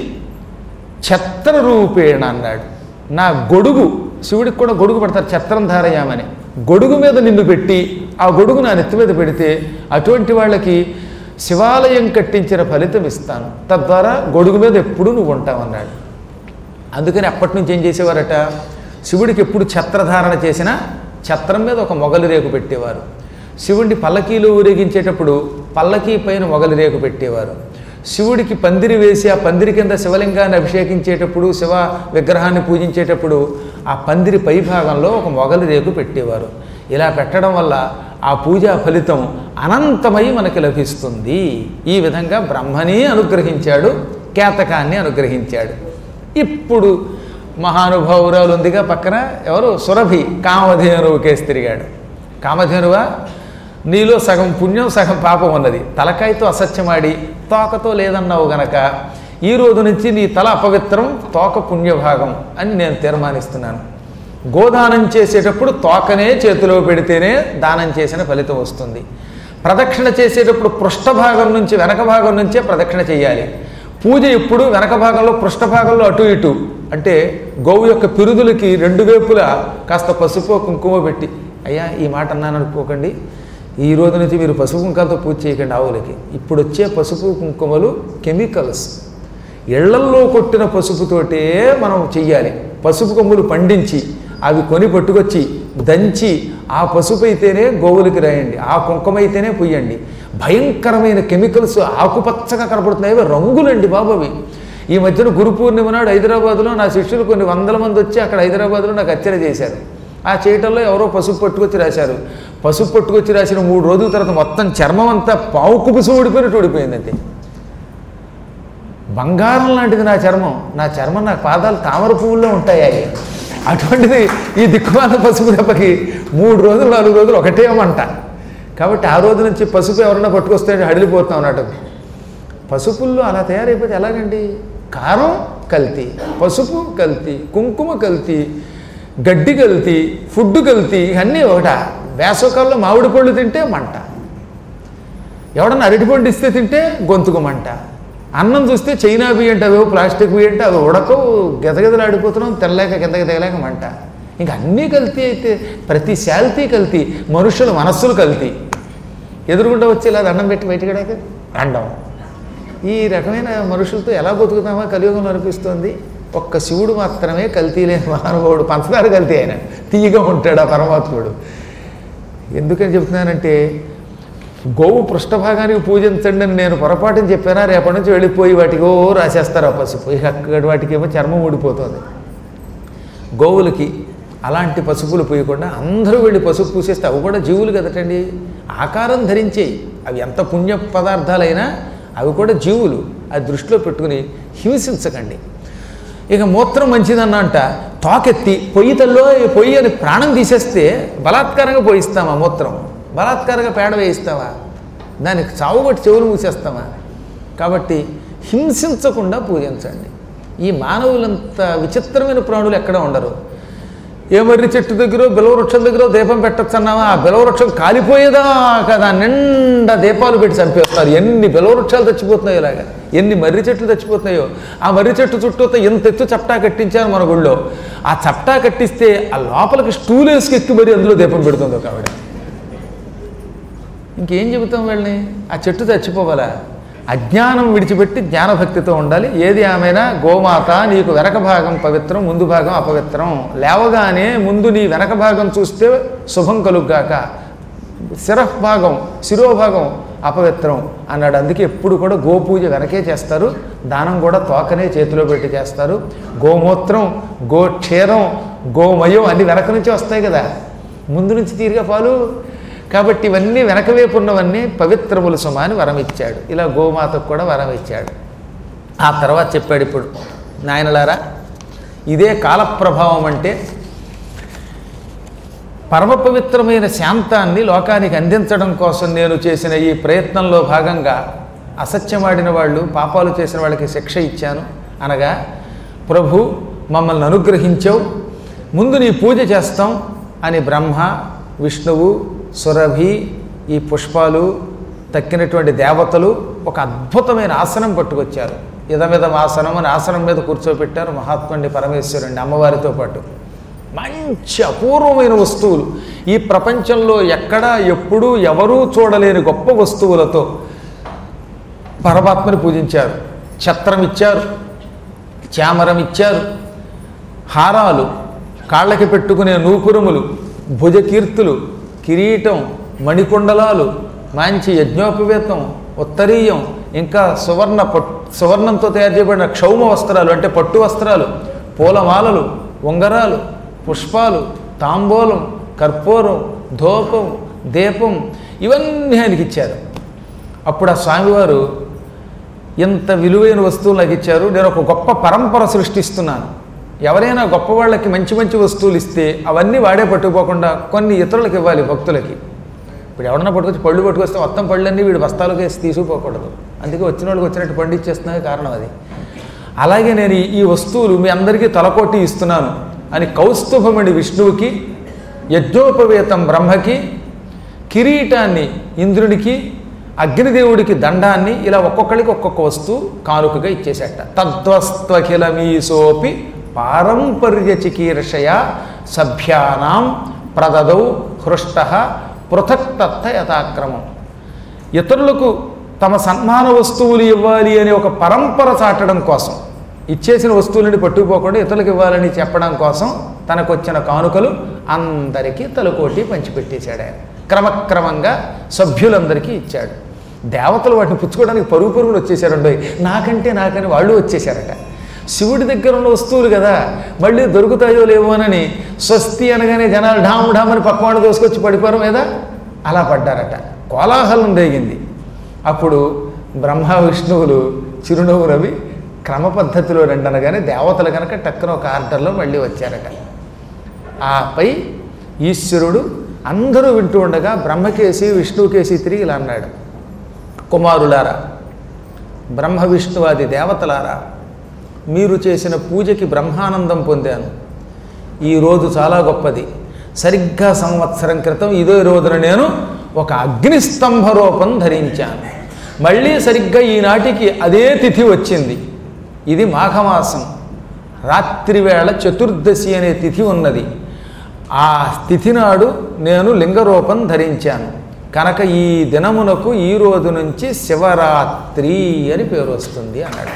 ఛత్ర రూపేణ అన్నాడు నా గొడుగు శివుడికి కూడా గొడుగు పెడతారు ఛత్రం ధారయామని గొడుగు మీద నిన్ను పెట్టి ఆ గొడుగు నా నెత్తి మీద పెడితే అటువంటి వాళ్ళకి శివాలయం కట్టించిన ఫలితం ఇస్తాను తద్వారా గొడుగు మీద ఎప్పుడూ నువ్వు ఉంటావన్నాడు అందుకని అప్పటి నుంచి ఏం చేసేవారట శివుడికి ఎప్పుడు ఛత్రధారణ చేసినా ఛత్రం మీద ఒక మొగలి రేకు పెట్టేవారు శివుడిని పల్లకీలో ఊరేగించేటప్పుడు పల్లకీ పైన మొగలి రేకు పెట్టేవారు శివుడికి పందిరి వేసి ఆ పందిరి కింద శివలింగాన్ని అభిషేకించేటప్పుడు శివ విగ్రహాన్ని పూజించేటప్పుడు ఆ పందిరి పైభాగంలో ఒక మొగలి రేకు పెట్టేవారు ఇలా పెట్టడం వల్ల ఆ పూజా ఫలితం అనంతమై మనకి లభిస్తుంది ఈ విధంగా బ్రహ్మని అనుగ్రహించాడు కేతకాన్ని అనుగ్రహించాడు ఇప్పుడు మహానుభావురాలు ఉందిగా పక్కన ఎవరు సురభి కామధేనువు కేసి తిరిగాడు కామధేనువా నీలో సగం పుణ్యం సగం పాపం ఉన్నది తలకాయతో అసత్యమాడి తోకతో లేదన్నావు గనక ఈ రోజు నుంచి నీ తల అపవిత్రం తోక పుణ్యభాగం అని నేను తీర్మానిస్తున్నాను గోదానం చేసేటప్పుడు తోకనే చేతిలో పెడితేనే దానం చేసిన ఫలితం వస్తుంది ప్రదక్షిణ చేసేటప్పుడు పృష్ఠభాగం నుంచి వెనక భాగం నుంచే ప్రదక్షిణ చేయాలి పూజ ఎప్పుడు వెనక భాగంలో పృష్ఠభాగంలో అటు ఇటు అంటే గోవు యొక్క పిరుదులకి రెండు వైపులా కాస్త పసుపు కుంకుమ పెట్టి అయ్యా ఈ మాట అన్నాను అనుకోకండి ఈ రోజు నుంచి మీరు పసుపు కుంకాలతో పూజ చేయకండి ఆవులకి ఇప్పుడు వచ్చే పసుపు కుంకుమలు కెమికల్స్ ఇళ్లల్లో కొట్టిన పసుపుతోటే మనం చెయ్యాలి పసుపు కొమ్ములు పండించి అవి కొని పట్టుకొచ్చి దంచి ఆ పసుపు అయితేనే గోవులకి రాయండి ఆ కుంకుమ అయితేనే పుయ్యండి భయంకరమైన కెమికల్స్ ఆకుపచ్చగా కనపడుతున్నాయి అవి రంగులండి బాబు అవి ఈ మధ్యన గురు పూర్ణిమ నాడు హైదరాబాద్లో నా శిష్యులు కొన్ని వందల మంది వచ్చి అక్కడ హైదరాబాద్లో నాకు హత్యన చేశారు ఆ చేయటంలో ఎవరో పసుపు పట్టుకొచ్చి రాశారు పసుపు పట్టుకొచ్చి రాసిన మూడు రోజుల తర్వాత మొత్తం చర్మం అంతా పావుకు పిసు ఊడిపోయినట్టు ఊడిపోయింది అంతే బంగారం లాంటిది నా చర్మం నా చర్మం నా పాదాలు తామర పువ్వుల్లో ఉంటాయి అవి. అటువంటిది ఈ దిక్కుమాల పసుపు దెబ్బకి మూడు రోజులు నాలుగు రోజులు ఒకటే మంట కాబట్టి ఆ రోజు నుంచి పసుపు ఎవరన్నా పట్టుకొస్తే హడిలిపోతాం అన్నట్టు పసుపుల్లో అలా తయారైపోతే ఎలాగండి కారం కల్తీ పసుపు కల్తీ కుంకుమ కల్తీ గడ్డి కల్తీ ఫుడ్ కల్తీ ఇవన్నీ ఒకట వేసవకాలంలో మామిడి పళ్ళు తింటే మంట ఎవడన్నా అరటిపండు ఇస్తే తింటే గొంతుకు మంట అన్నం చూస్తే చైనా బియ్యం అంటే అవేవో ప్లాస్టిక్ బియ్యం అంటే అవి ఉడకవు గెదగెదలాడిపోతున్నాం తెల్లలేక కిందకి దిగలేక మంట ఇంక అన్నీ కల్తీ అయితే ప్రతి శాల్తీ కల్తీ మనుషుల మనస్సులు కల్తీ ఎదురుగుండా వచ్చి ఇలా దండం పెట్టి బయటకడాక అండం ఈ రకమైన మనుషులతో ఎలా బతుకుతామో కలియుగంలో అనిపిస్తుంది ఒక్క శివుడు మాత్రమే కల్తీ లేని మహానుభావుడు పంచదార కల్తీ ఆయన తీయగా ఉంటాడు ఆ పరమాత్ముడు ఎందుకని చెప్తున్నానంటే గోవు పృష్ఠభాగానికి పూజించండి అని నేను పొరపాటుని చెప్పానా రేపటి నుంచి వెళ్ళిపోయి వాటికి ఓ రాసేస్తారు ఆ పసుపు ఇక అక్కడ వాటికి ఏమో చర్మం ఊడిపోతుంది గోవులకి అలాంటి పసుపులు పూయకుండా అందరూ వెళ్ళి పసుపు పూసేస్తే అవి కూడా జీవులు కదటండి ఆకారం ధరించేయి అవి ఎంత పుణ్య పదార్థాలైనా అవి కూడా జీవులు అది దృష్టిలో పెట్టుకుని హింసించకండి ఇక మూత్రం మంచిదన్నంట తోకెత్తి పొయ్యి తల్లో పొయ్యి అని ప్రాణం తీసేస్తే బలాత్కారంగా పోయిస్తామా మూత్రం బలాత్కారంగా పేడ వేయిస్తావా దానికి చావుగొట్టి చెవులు మూసేస్తామా కాబట్టి హింసించకుండా పూజించండి ఈ మానవులంత విచిత్రమైన ప్రాణులు ఎక్కడ ఉండరు ఏ మర్రి చెట్టు దగ్గర బిలవృక్షం దగ్గర దీపం పెట్టచ్చు అన్నావా ఆ బిలవృక్షం కాలిపోయేదాకా దాని నిండా దీపాలు పెట్టి చంపేస్తారు ఎన్ని బిలవృక్షాలు చచ్చిపోతున్నాయో ఇలాగా ఎన్ని మర్రి చెట్లు చచ్చిపోతున్నాయో ఆ మర్రి చెట్టు చుట్టూతో ఎంత ఎత్తు చప్టా కట్టించారు మన గుళ్ళో ఆ చప్టా కట్టిస్తే ఆ లోపలికి స్టూల్ వేసుకు ఎక్కి మరి అందులో దీపం పెడుతుంది ఒక ఆవిడ ఇంకేం చెబుతాం వీళ్ళని ఆ చెట్టు చచ్చిపోవాలా అజ్ఞానం విడిచిపెట్టి జ్ఞానభక్తితో ఉండాలి ఏది ఆమెనా గోమాత నీకు వెనక భాగం పవిత్రం ముందు భాగం అపవిత్రం లేవగానే ముందు నీ వెనక భాగం చూస్తే శుభం కలుగ్గాక శిరఃభాగం శిరోభాగం అపవిత్రం అన్నాడు అందుకే ఎప్పుడు కూడా గోపూజ వెనకే చేస్తారు దానం కూడా తోకనే చేతిలో పెట్టి చేస్తారు గోమూత్రం గోక్షీరం గోమయం అన్ని వెనక నుంచి వస్తాయి కదా ముందు నుంచి తీరిగా పాలు కాబట్టి ఇవన్నీ వెనక వైపు ఉన్నవన్నీ పవిత్రములు సుమ అని వరం ఇచ్చాడు ఇలా గోమాతకు కూడా వరం ఇచ్చాడు ఆ తర్వాత చెప్పాడు ఇప్పుడు నాయనలారా ఇదే కాలప్రభావం అంటే పరమ పవిత్రమైన శాంతాన్ని లోకానికి అందించడం కోసం నేను చేసిన ఈ ప్రయత్నంలో భాగంగా అసత్యమాడిన వాళ్ళు పాపాలు చేసిన వాళ్ళకి శిక్ష ఇచ్చాను అనగా ప్రభు మమ్మల్ని అనుగ్రహించావు ముందు నీ పూజ చేస్తాం అని బ్రహ్మ విష్ణువు సురభి ఈ పుష్పాలు తక్కినటువంటి దేవతలు ఒక అద్భుతమైన ఆసనం పట్టుకొచ్చారు ఇదమిదం ఆసనం అని ఆసనం మీద కూర్చోబెట్టారు మహాత్ముడి పరమేశ్వరుణ్ణి అమ్మవారితో పాటు మంచి అపూర్వమైన వస్తువులు ఈ ప్రపంచంలో ఎక్కడా ఎప్పుడూ ఎవరూ చూడలేని గొప్ప వస్తువులతో పరమాత్మని పూజించారు ఛత్రం ఇచ్చారు చామరం ఇచ్చారు హారాలు కాళ్ళకి పెట్టుకునే నూపురములు భుజకీర్తులు కిరీటం మణికుండలాలు మంచి యజ్ఞోపవేతం ఉత్తరీయం ఇంకా సువర్ణ పట్ సువర్ణంతో తయారు చేయబడిన క్షౌమ వస్త్రాలు అంటే పట్టు వస్త్రాలు పూలమాలలు ఉంగరాలు పుష్పాలు తాంబూలం కర్పూరం ధూపం దీపం ఇవన్నీ ఆయనకి ఇచ్చారు అప్పుడు ఆ స్వామివారు ఇంత విలువైన వస్తువులు నాకు ఇచ్చారు నేను ఒక గొప్ప పరంపర సృష్టిస్తున్నాను ఎవరైనా గొప్ప వాళ్ళకి మంచి మంచి వస్తువులు ఇస్తే అవన్నీ వాడే పట్టుకుపోకుండా కొన్ని ఇతరులకు ఇవ్వాలి భక్తులకి ఇప్పుడు ఎవరన్నా పట్టుకొచ్చి పళ్ళు పట్టుకొస్తే మొత్తం పళ్ళన్నీ వీడు బస్తాలకు వేసి తీసుకుపోకూడదు అందుకే వచ్చిన వాళ్ళకి వచ్చినట్టు పండు ఇచ్చేస్తున్నాయి కారణం అది అలాగే నేను ఈ- ఈ వస్తువులు మీ అందరికీ తలకొట్టి ఇస్తున్నాను అని కౌస్తుభమణి విష్ణువుకి యజ్ఞోపవేతం బ్రహ్మకి కిరీటాన్ని ఇంద్రుడికి అగ్నిదేవుడికి దండాన్ని ఇలా ఒక్కొక్కడికి ఒక్కొక్క వస్తువు కానుకగా ఇచ్చేసేట తద్వస్త్వఖిలమీసోపి పారంపర్య చికీర్షయ సభ్యానాం ప్రదదౌ హృష్ట పృథక్ తత్త యథాక్రమం ఇతరులకు తమ సన్మాన వస్తువులు ఇవ్వాలి అనే ఒక పరంపర చాటడం కోసం ఇచ్చేసిన వస్తువులని పట్టుకుపోకుండా ఇతరులకు ఇవ్వాలని చెప్పడం కోసం తనకు వచ్చిన కానుకలు అందరికీ తలకోటి పంచిపెట్టేశాడు ఆయన క్రమక్రమంగా సభ్యులందరికీ ఇచ్చాడు దేవతలు వాటిని పుచ్చుకోవడానికి పరుగు పరుగులు వచ్చేసారండి నాకంటే నాకని వాళ్ళు వచ్చేసారట శివుడి దగ్గర ఉన్న వస్తువులు కదా మళ్ళీ దొరుకుతాయో లేవోనని స్వస్తి అనగానే జనాలు ఢామ్ ఢామ్ అని పక్కవాడు దోసుకొచ్చి పడిపోవడం మీద అలా పడ్డారట కోలాహలం రేగింది అప్పుడు బ్రహ్మ విష్ణువులు చిరునవ్వు రవి క్రమ పద్ధతిలో రెండనగానే దేవతలు కనుక టక్కున ఒక ఆర్డర్లో మళ్ళీ వచ్చారట ఆపై ఈశ్వరుడు అందరూ వింటూ ఉండగా బ్రహ్మకేసి విష్ణువుకేసి తిరిగి ఇలా అన్నాడు కుమారులారా బ్రహ్మ విష్ణువాది దేవతలారా మీరు చేసిన పూజకి బ్రహ్మానందం పొందాను ఈ రోజు చాలా గొప్పది సరిగ్గా సంవత్సరం క్రితం ఇదో రోజున నేను ఒక అగ్నిస్తంభ రూపం ధరించాను మళ్ళీ సరిగ్గా ఈనాటికి అదే తిథి వచ్చింది ఇది మాఘమాసం రాత్రివేళ చతుర్దశి అనే తిథి ఉన్నది ఆ తిథి నాడు నేను లింగరూపం ధరించాను కనుక ఈ దినమునకు ఈ రోజు నుంచి శివరాత్రి అని పేరు వస్తుంది అన్నాడు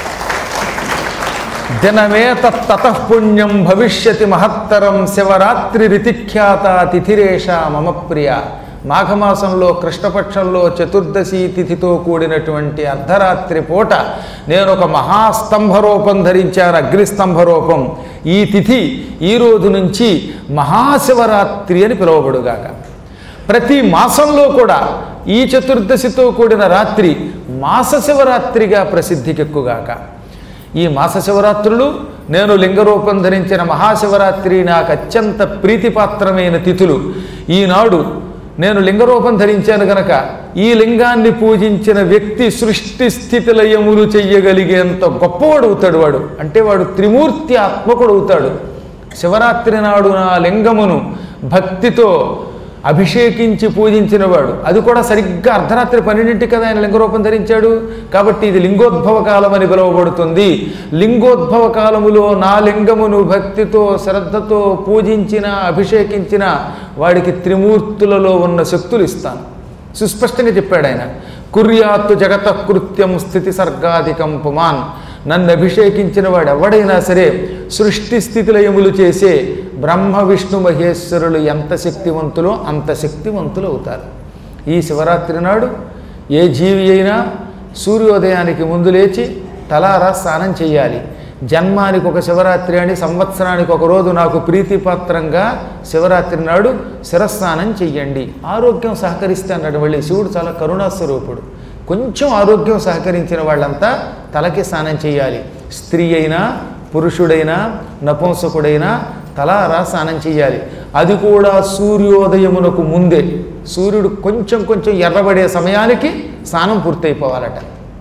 దినమే తతఃపుణ్యం భవిష్యతి మహత్తరం శివరాత్రి రితిఖ్యాత తిథిరేష మమ ప్రియ మాఘమాసంలో కృష్ణపక్షంలో చతుర్దశి తిథితో కూడినటువంటి అర్ధరాత్రి పూట నేను ఒక మహాస్తంభ రూపం ధరించాను అగ్నిస్తంభ రూపం ఈ తిథి ఈ రోజు నుంచి మహాశివరాత్రి అని పిలువబడుగాక ప్రతి మాసంలో కూడా ఈ చతుర్దశితో కూడిన రాత్రి మాస శివరాత్రిగా ప్రసిద్ధికెక్కుగాక ఈ మాస శివరాత్రులు నేను లింగరూపం ధరించిన మహాశివరాత్రి నాకు అత్యంత ప్రీతిపాత్రమైన తిథులు ఈనాడు నేను లింగరూపం ధరించాను గనక ఈ లింగాన్ని పూజించిన వ్యక్తి సృష్టి స్థితి లయములు చెయ్యగలిగేంత గొప్పవాడు అవుతాడు వాడు అంటే వాడు త్రిమూర్తి ఆత్మకుడు అవుతాడు శివరాత్రి నాడు నా లింగమును భక్తితో అభిషేకించి పూజించిన వాడు అది కూడా సరిగ్గా అర్ధరాత్రి పన్నెండింటికి కదా ఆయన లింగరూపం ధరించాడు కాబట్టి ఇది లింగోద్భవ కాలం అని పిలువబడుతుంది లింగోద్భవ కాలములో నా లింగమును భక్తితో శ్రద్ధతో పూజించిన అభిషేకించిన వాడికి త్రిమూర్తులలో ఉన్న శక్తులు ఇస్తాను సుస్పష్టంగా చెప్పాడు ఆయన కుర్యాత్తు జగత కృత్యం స్థితి సర్గాధికం పుమాన్ నన్ను అభిషేకించిన వాడు ఎవడైనా సరే సృష్టి స్థితిలయములు చేసే బ్రహ్మ విష్ణు మహేశ్వరులు ఎంత శక్తివంతులో అంత శక్తివంతులు అవుతారు ఈ శివరాత్రి నాడు ఏ జీవి అయినా సూర్యోదయానికి ముందు లేచి తలారా స్నానం చేయాలి జన్మానికి ఒక శివరాత్రి అని సంవత్సరానికి ఒక రోజు నాకు ప్రీతిపాత్రంగా శివరాత్రి నాడు శిరస్నానం చెయ్యండి ఆరోగ్యం సహకరిస్తే అన్నాడు మళ్ళీ శివుడు చాలా కరుణాస్వరూపుడు కొంచెం ఆరోగ్యం సహకరించిన వాళ్ళంతా తలకి స్నానం చేయాలి స్త్రీ అయినా పురుషుడైనా నపుంసకుడైనా తలారా స్నానం చేయాలి అది కూడా సూర్యోదయమునకు ముందే సూర్యుడు కొంచెం కొంచెం ఎర్రబడే సమయానికి స్నానం పూర్తయిపోవాలట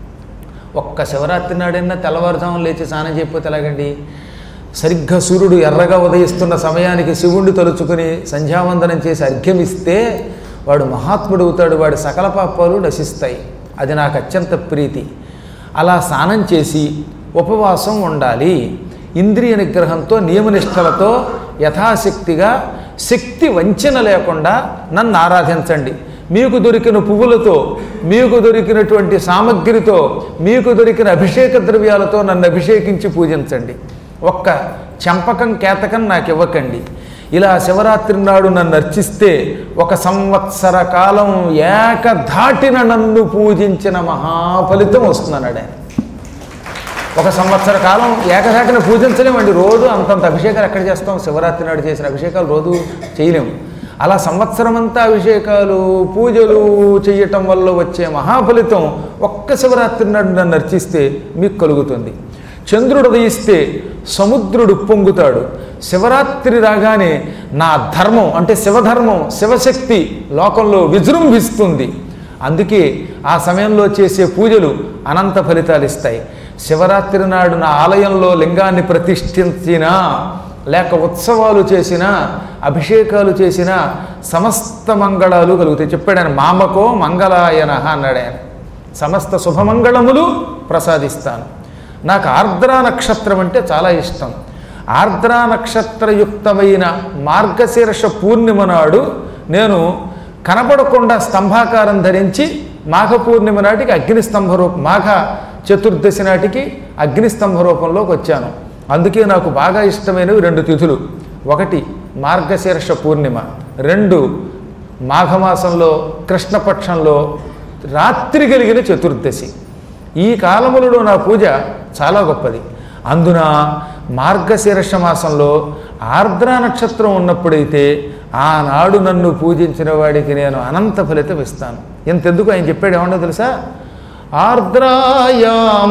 ఒక్క శివరాత్రి నాడైనా తెల్లవారుజామున లేచి స్నానం చేయకపోతే ఎలాగండి సరిగ్గా సూర్యుడు ఎర్రగా ఉదయిస్తున్న సమయానికి శివుణ్ణి తలుచుకుని సంధ్యావందనం చేసి అర్ఘ్యమిస్తే వాడు మహాత్ముడు అవుతాడు వాడి సకల పాపాలు నశిస్తాయి అది నాకు అత్యంత ప్రీతి అలా స్నానం చేసి ఉపవాసం ఉండాలి ఇంద్రియ నిగ్రహంతో నియమనిష్టలతో యథాశక్తిగా శక్తి వంచన లేకుండా నన్ను ఆరాధించండి మీకు దొరికిన పువ్వులతో మీకు దొరికినటువంటి సామగ్రితో మీకు దొరికిన అభిషేక ద్రవ్యాలతో నన్ను అభిషేకించి పూజించండి ఒక్క చంపకం కేతకం నాకు ఇవ్వకండి ఇలా శివరాత్రి నాడు నన్ను అర్చిస్తే ఒక సంవత్సర కాలం ఏకధాటిన నన్ను పూజించిన మహాఫలితం వస్తుందన్నాడు ఆయన ఒక సంవత్సర కాలం ఏకధాటిన పూజించలేమండి రోజు అంతంత అభిషేకాలు ఎక్కడ చేస్తాం శివరాత్రి నాడు చేసిన అభిషేకాలు రోజు చేయలేము అలా సంవత్సరం అంతా అభిషేకాలు పూజలు చేయటం వల్ల వచ్చే మహాఫలితం ఒక్క శివరాత్రి నాడు నన్ను అర్చిస్తే మీకు కలుగుతుంది చంద్రుడు ఉదయిస్తే సముద్రుడు పొంగుతాడు శివరాత్రి రాగానే నా ధర్మం అంటే శివధర్మం శివశక్తి లోకంలో విజృంభిస్తుంది అందుకే ఆ సమయంలో చేసే పూజలు అనంత ఫలితాలు ఇస్తాయి శివరాత్రి నాడు నా ఆలయంలో లింగాన్ని ప్రతిష్ఠించినా లేక ఉత్సవాలు చేసినా అభిషేకాలు చేసినా సమస్త మంగళాలు కలుగుతాయి చెప్పాడు ఆయన మామకో మంగళాయన అన్నాడు ఆయన సమస్త శుభమంగళములు ప్రసాదిస్తాను నాకు ఆర్ద్రా నక్షత్రం అంటే చాలా ఇష్టం ఆర్ద్రా నక్షత్రయుక్తమైన మార్గశీర్ష పూర్ణిమ నాడు నేను కనపడకుండా స్తంభాకారం ధరించి మాఘ పూర్ణిమ నాటికి అగ్నిస్తంభ రూపం మాఘ చతుర్దశి నాటికి అగ్నిస్తంభ రూపంలోకి వచ్చాను అందుకే నాకు బాగా ఇష్టమైనవి రెండు తిథులు ఒకటి మార్గశీర్ష పూర్ణిమ రెండు మాఘమాసంలో కృష్ణపక్షంలో రాత్రి కలిగిన చతుర్దశి ఈ కాలములలో నా పూజ చాలా గొప్పది అందున మార్గశీర్ష మాసంలో ఆర్ద్ర నక్షత్రం ఉన్నప్పుడైతే ఆనాడు నన్ను పూజించిన వాడికి నేను అనంత ఫలితం ఇస్తాను ఇంతెందుకు ఆయన చెప్పాడు ఏమన్నా తెలుసా ఆర్ద్రాయాం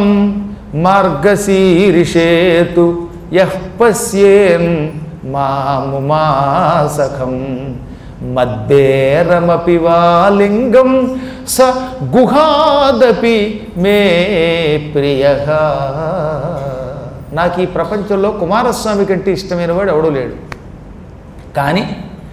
మార్గశీరిషేతు యః పశ్యేన్ మాము మాసఖం మద్దేరమపి వాలింగం స గుహాదపి మే ప్రియ నాకు ఈ ప్రపంచంలో కుమారస్వామి కంటే ఇష్టమైన వాడు ఎవడూ లేడు కానీ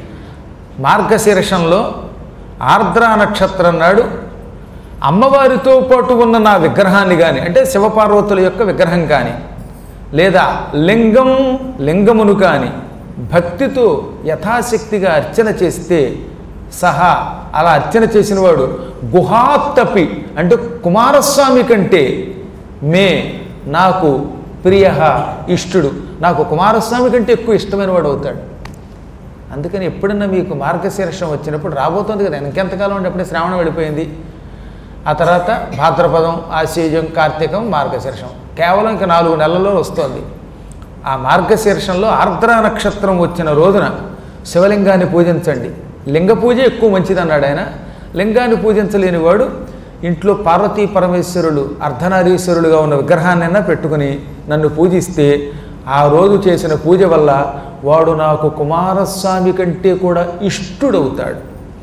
మార్గశీర్షంలో ఆర్ద్ర నక్షత్రం నాడు అమ్మవారితో పాటు ఉన్న నా విగ్రహాన్ని కానీ అంటే శివపార్వతుల యొక్క విగ్రహం కానీ లేదా లింగం లింగమును కానీ భక్తితో యథాశక్తిగా అర్చన చేస్తే సహా అలా అర్చన చేసినవాడు గుహాత్తపి అంటే కుమారస్వామి కంటే మే నాకు ప్రియ ఇష్టుడు నాకు కుమారస్వామి కంటే ఎక్కువ ఇష్టమైన వాడు అవుతాడు అందుకని ఎప్పుడన్నా మీకు మార్గశీర్షం వచ్చినప్పుడు రాబోతుంది కదా ఇంకెంతకాలం ఉంటే అప్పుడే శ్రావణం వెళ్ళిపోయింది ఆ తర్వాత భాద్రపదం ఆశీజం కార్తీకం మార్గశీర్షం కేవలం ఇంకా నాలుగు నెలల్లో వస్తుంది ఆ మార్గశీర్షంలో ఆర్ద్ర నక్షత్రం వచ్చిన రోజున శివలింగాన్ని పూజించండి లింగ పూజ ఎక్కువ మంచిది అన్నాడు ఆయన లింగాన్ని పూజించలేని వాడు ఇంట్లో పార్వతీ పరమేశ్వరులు అర్ధనారీశ్వరులుగా ఉన్న విగ్రహాన్నైనా పెట్టుకుని నన్ను పూజిస్తే ఆ రోజు చేసిన పూజ వల్ల వాడు నాకు కుమారస్వామి కంటే కూడా ఇష్టుడవుతాడు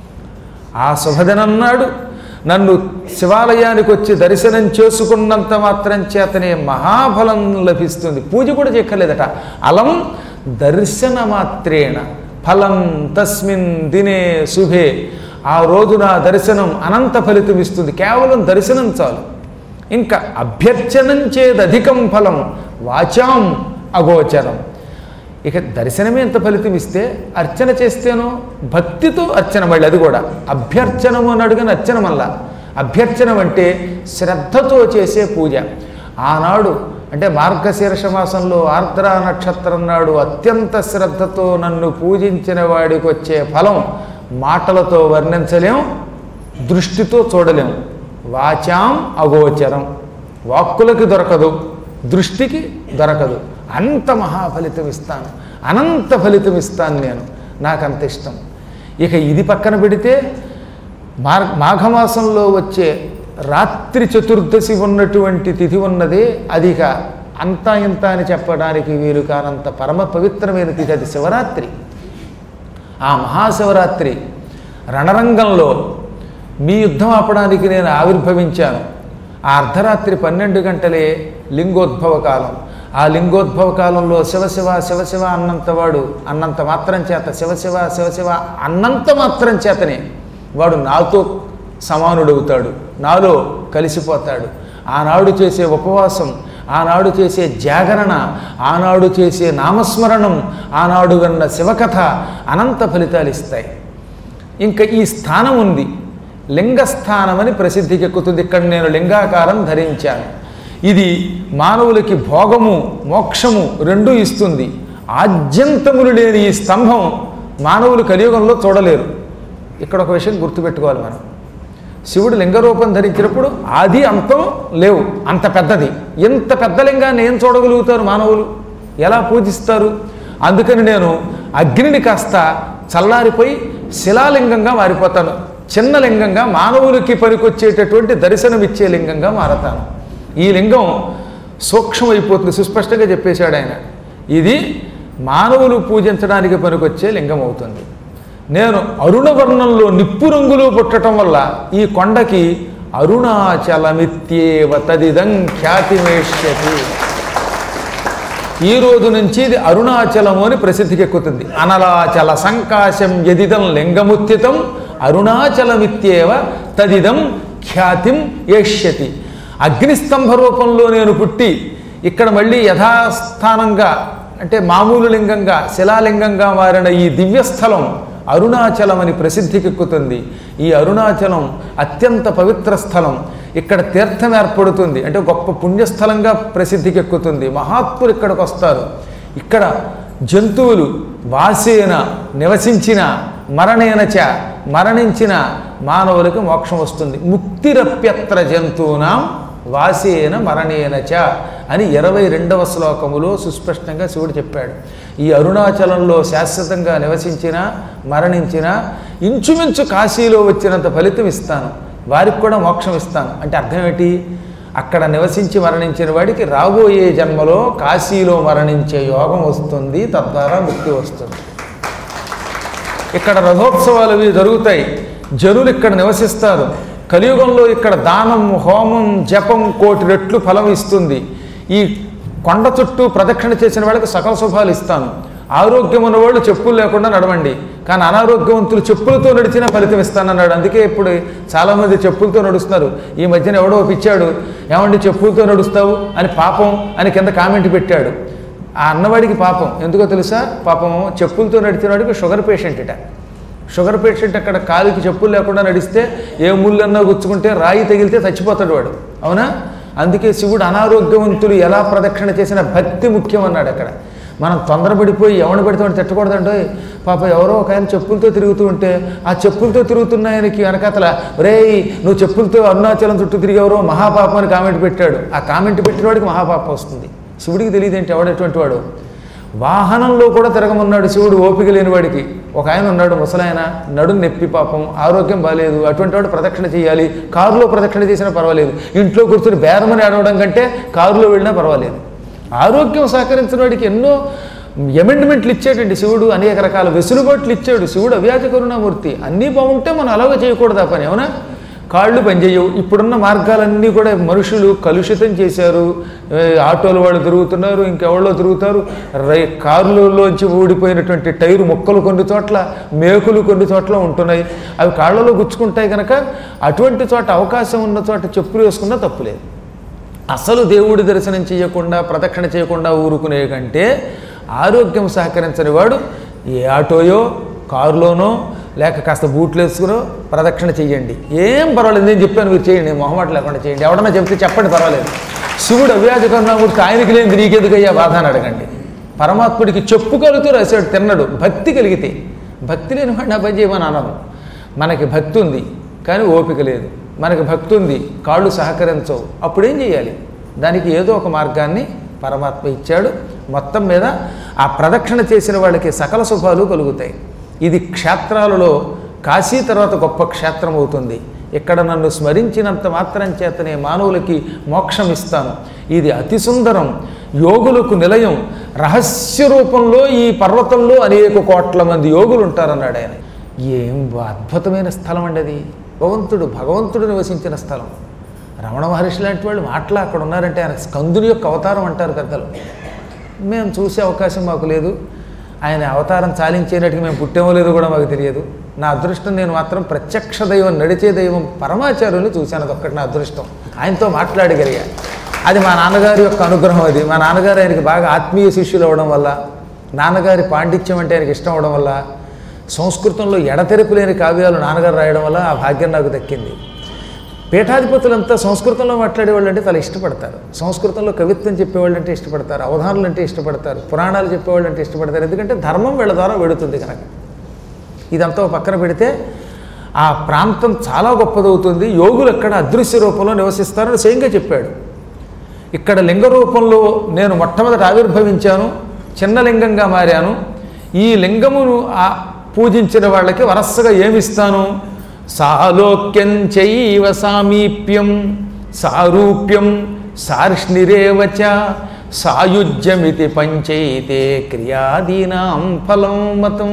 ఆ శుభదినం నాడు నన్ను శివాలయానికి వచ్చి దర్శనం చేసుకున్నంత మాత్రం చేతనే మహాఫలం లభిస్తుంది పూజ కూడా చెక్కలేదట అలం దర్శన మాత్రేణ ఫలం తస్మిన్ దినే శుభే ఆ రోజు నా దర్శనం అనంత ఫలితం ఇస్తుంది కేవలం దర్శనం చాలు ఇంకా అభ్యర్చనం చేదధికం ఫలం వాచాం అగోచరం ఇక దర్శనమే ఎంత ఫలితం ఇస్తే అర్చన చేస్తేనో భక్తితో అర్చన మళ్ళీ అది కూడా అభ్యర్చనము అని అడిగిన అర్చన మళ్ళా అభ్యర్చనం అంటే శ్రద్ధతో చేసే పూజ ఆనాడు అంటే మార్గశీర్ష మాసంలో ఆర్ద్ర నక్షత్రం నాడు అత్యంత శ్రద్ధతో నన్ను పూజించిన వాడికి వచ్చే ఫలం మాటలతో వర్ణించలేం దృష్టితో చూడలేం వాచాం అగోచరం వాక్కులకి దొరకదు దృష్టికి దొరకదు అంత మహాఫలితం ఇస్తాను అనంత ఫలితం ఇస్తాను నేను నాకు అంత ఇష్టం ఇక ఇది పక్కన పెడితే మార్ మాఘమాసంలో వచ్చే రాత్రి చతుర్దశి ఉన్నటువంటి తిథి ఉన్నదే అది ఇక అంతా ఇంత అని చెప్పడానికి వీలు కానంత పరమ పవిత్రమైన తిథి అది శివరాత్రి ఆ మహాశివరాత్రి రణరంగంలో మీ యుద్ధం ఆపడానికి నేను ఆవిర్భవించాను ఆ అర్ధరాత్రి పన్నెండు గంటలే లింగోద్భవ కాలం ఆ లింగోద్భవ కాలంలో శివశివ శివశివ అన్నంత వాడు అన్నంత మాత్రం చేత శివశివ శివశివ అన్నంత మాత్రం చేతనే వాడు నాతో సమానుడవుతాడు నాలో కలిసిపోతాడు ఆనాడు చేసే ఉపవాసం ఆనాడు చేసే జాగరణ ఆనాడు చేసే నామస్మరణం ఆనాడు విన్న శివకథ అనంత ఫలితాలు ఇస్తాయి ఇంకా ఈ స్థానం ఉంది లింగస్థానం అని ప్రసిద్ధికి ఎక్కుతుంది ఇక్కడ నేను లింగాకారం ధరించాను ఇది మానవులకి భోగము మోక్షము రెండూ ఇస్తుంది ఆద్యంతములు లేని ఈ స్తంభం మానవులు కలియుగంలో చూడలేరు ఇక్కడ ఒక విషయం గుర్తుపెట్టుకోవాలి మనం శివుడు లింగరూపం ధరించినప్పుడు ఆది అంతం లేవు అంత పెద్దది ఎంత పెద్ద లింగాన్ని ఏం చూడగలుగుతారు మానవులు ఎలా పూజిస్తారు అందుకని నేను అగ్నిని కాస్త చల్లారిపోయి శిలాలింగంగా మారిపోతాను చిన్న లింగంగా మానవులకి పనికొచ్చేటటువంటి దర్శనమిచ్చే లింగంగా మారతాను ఈ లింగం సూక్ష్మమైపోతుంది సుస్పష్టంగా చెప్పేశాడు ఆయన ఇది మానవులు పూజించడానికి పనికొచ్చే లింగం అవుతుంది నేను అరుణవర్ణంలో నిప్పు రంగులో పుట్టడం వల్ల ఈ కొండకి అరుణాచలమిత్యేవ తదిదం ఖ్యాతిమేష్యతి ఈ రోజు నుంచి ఇది అరుణాచలము అని ప్రసిద్ధికి ఎక్కుతుంది అనలాచల సంకాశం యదిదం లింగముత్తితం అరుణాచలమిత్యేవ తదిదం ఖ్యాతిం ఏష్యతి అగ్నిస్తంభ రూపంలో నేను పుట్టి ఇక్కడ మళ్ళీ యథాస్థానంగా అంటే మామూలు లింగంగా శిలాలింగంగా మారిన ఈ దివ్యస్థలం అరుణాచలం అని ప్రసిద్ధికెక్కుతుంది ఈ అరుణాచలం అత్యంత పవిత్ర స్థలం ఇక్కడ తీర్థం ఏర్పడుతుంది అంటే గొప్ప పుణ్యస్థలంగా ప్రసిద్ధికెక్కుతుంది మహాత్ములు ఇక్కడికి వస్తారు ఇక్కడ జంతువులు వాసేన నివసించిన మరణేన చ మరణించిన మానవులకు మోక్షం వస్తుంది ముక్తిరప్యత్ర జంతువునాం వాసేన మరణేన చ అని ఇరవై రెండవ శ్లోకములో సుస్పష్టంగా శివుడు చెప్పాడు ఈ అరుణాచలంలో శాశ్వతంగా నివసించిన మరణించిన ఇంచుమించు కాశీలో వచ్చినంత ఫలితం ఇస్తాను వారికి కూడా మోక్షం ఇస్తాను అంటే అర్థం ఏంటి అక్కడ నివసించి మరణించిన వాడికి రాబోయే జన్మలో కాశీలో మరణించే యోగం వస్తుంది తద్వారా ముక్తి వస్తుంది ఇక్కడ రథోత్సవాలు అవి జరుగుతాయి జనులు ఇక్కడ నివసిస్తారు కలియుగంలో ఇక్కడ దానం హోమం జపం కోటి రెట్లు ఫలం ఇస్తుంది ఈ కొండ చుట్టూ ప్రదక్షిణ చేసిన వాళ్ళకి సకల శుభాలు ఇస్తాను ఆరోగ్యం ఉన్నవాళ్ళు చెప్పులు లేకుండా నడవండి కానీ అనారోగ్యవంతులు చెప్పులతో నడిచినా ఫలితం ఇస్తానన్నాడు అందుకే ఇప్పుడు చాలామంది చెప్పులతో నడుస్తున్నారు ఈ మధ్యన ఎవడో పిచ్చాడు ఏమండి చెప్పులతో నడుస్తావు అని పాపం అని కింద కామెంట్ పెట్టాడు ఆ అన్నవాడికి పాపం ఎందుకో తెలుసా పాపం చెప్పులతో నడిచిన వాడికి షుగర్ పేషెంట్ ఇట షుగర్ పేషెంట్ అక్కడ కాలుకి చెప్పులు లేకుండా నడిస్తే ఏ ముళ్ళన్నా గుచ్చుకుంటే రాయి తగిలితే చచ్చిపోతాడు వాడు అవునా అందుకే శివుడు అనారోగ్యవంతులు ఎలా ప్రదక్షిణ చేసిన భక్తి ముఖ్యం అన్నాడు అక్కడ మనం తొందరపడిపోయి ఎవరిని పెడితే వాడిని తిట్టకూడదండి పాప ఎవరో ఒక ఆయన చెప్పులతో తిరుగుతూ ఉంటే ఆ చెప్పులతో తిరుగుతున్న ఆయనకి వెనకాతల రేయ్ నువ్వు చెప్పులతో అరుణాచలం చుట్టూ తిరిగెవరో మహాపాపం అని కామెంట్ పెట్టాడు ఆ కామెంట్ పెట్టిన వాడికి మహాపాపం వస్తుంది శివుడికి తెలియదేంటి ఎవడెటువంటి వాడు వాహనంలో కూడా తిరగమన్నాడు శివుడు ఓపిక లేని వాడికి ఒక ఆయన ఉన్నాడు ముసలాయన నడు నొప్పి పాపం ఆరోగ్యం బాగాలేదు అటువంటి వాడు ప్రదక్షిణ చేయాలి కారులో ప్రదక్షిణ చేసినా పర్వాలేదు ఇంట్లో కూర్చొని బేరమని ఆడవడం కంటే కారులో వెళ్ళినా పర్వాలేదు ఆరోగ్యం సహకరించిన వాడికి ఎన్నో ఎమెండ్మెంట్లు ఇచ్చాడండి శివుడు అనేక రకాల వెసులుబాట్లు ఇచ్చాడు శివుడు అవ్యాజ కరుణామూర్తి అన్నీ బాగుంటే మనం అలాగే చేయకూడదు ఆ పని అవునా కాళ్ళు పనిచేయవు ఇప్పుడున్న మార్గాలన్నీ కూడా మనుషులు కలుషితం చేశారు ఏ, ఆటోలు వాళ్ళు తిరుగుతున్నారు ఇంకెవరో తిరుగుతారు రై కారులలోంచి ఊడిపోయినటువంటి టైరు ముక్కలు కొన్ని చోట్ల మేకులు కొన్ని చోట్ల ఉంటున్నాయి అవి కాళ్ళలో గుచ్చుకుంటాయి కనుక అటువంటి చోట అవకాశం ఉన్న చోట చెప్పులు వేసుకున్నా తప్పులేదు అసలు దేవుడి దర్శనం చేయకుండా ప్రదక్షిణ చేయకుండా ఊరుకునే కంటే ఆరోగ్యం సహకరించని వాడు ఏ ఆటోయో కారులోనో లేక కాస్త బూట్లు వేసుకునో ప్రదక్షిణ చెయ్యండి ఏం పర్వాలేదు నేను చెప్పాను మీరు చేయండి మొహమాట లేకుండా చేయండి ఎవడన్నా చెప్తే చెప్పండి పర్వాలేదు శివుడు అవ్యాజ కరుణామూర్తి ఆయనకి లేని నీకెందుకయ్యా బాధ అని అడగండి పరమాత్ముడికి చెప్పు కలుగుతూ రాశాడు తిన్నడు భక్తి కలిగితే భక్తి లేని వాడిని ఆ పని చేయమని అనను మనకి భక్తి ఉంది కానీ ఓపిక లేదు మనకి భక్తి ఉంది కాళ్ళు సహకరించవు అప్పుడేం చేయాలి దానికి ఏదో ఒక మార్గాన్ని పరమాత్మ ఇచ్చాడు మొత్తం మీద ఆ ప్రదక్షిణ చేసిన వాళ్ళకి సకల శుభాలు కలుగుతాయి ఇది క్షేత్రాలలో కాశీ తర్వాత గొప్ప క్షేత్రం అవుతుంది ఇక్కడ నన్ను స్మరించినంత మాత్రం చేతనే మానవులకి మోక్షం ఇస్తాను ఇది అతి సుందరం యోగులకు నిలయం రహస్య రూపంలో ఈ పర్వతంలో అనేక కోట్ల మంది యోగులు ఉంటారన్నాడు ఆయన ఏం అద్భుతమైన స్థలం అండి అది భగవంతుడు భగవంతుడు నివసించిన స్థలం రమణ మహర్షి లాంటి వాళ్ళు మాటలు అక్కడ ఉన్నారంటే ఆయన స్కందుని యొక్క అవతారం అంటారు పెద్దలు మేము చూసే అవకాశం మాకు లేదు ఆయన అవతారం చాలించేనట్టుగా మేము పుట్టేమో లేదో కూడా మాకు తెలియదు నా అదృష్టం నేను మాత్రం ప్రత్యక్ష దైవం నడిచే దైవం పరమాచార్యుని చూశాను అదొక్కటి నా అదృష్టం ఆయనతో మాట్లాడగలిగా అది మా నాన్నగారి యొక్క అనుగ్రహం అది మా నాన్నగారు ఆయనకి బాగా ఆత్మీయ శిష్యులు అవ్వడం వల్ల నాన్నగారి పాండిత్యం అంటే ఆయనకి ఇష్టం అవడం వల్ల సంస్కృతంలో ఎడతెరపు లేని కావ్యాలు నాన్నగారు రాయడం వల్ల ఆ భాగ్యం నాకు దక్కింది పీఠాధిపతులంతా సంస్కృతంలో మాట్లాడేవాళ్ళు అంటే చాలా ఇష్టపడతారు సంస్కృతంలో కవిత్వం చెప్పేవాళ్ళు అంటే ఇష్టపడతారు అవధానాలు అంటే ఇష్టపడతారు పురాణాలు చెప్పేవాళ్ళు అంటే ఇష్టపడతారు ఎందుకంటే ధర్మం వీళ్ళ ద్వారా వెడుతుంది కనుక ఇదంతా ఒక పక్కన పెడితే ఆ ప్రాంతం చాలా గొప్పదవుతుంది యోగులు అక్కడ అదృశ్య రూపంలో నివసిస్తారని స్వయంగా చెప్పాడు ఇక్కడ లింగ రూపంలో నేను మొట్టమొదట ఆవిర్భవించాను చిన్న లింగంగా మారాను ఈ లింగమును ఆ పూజించిన వాళ్ళకి వరసగా ఏమిస్తాను సాలోక్యం చైవ సామీప్యం సారూప్యం సార్ష్ణిరేవచ సాయుజ్యమితి పంచైతే క్రియాదీనాం ఫలం మతం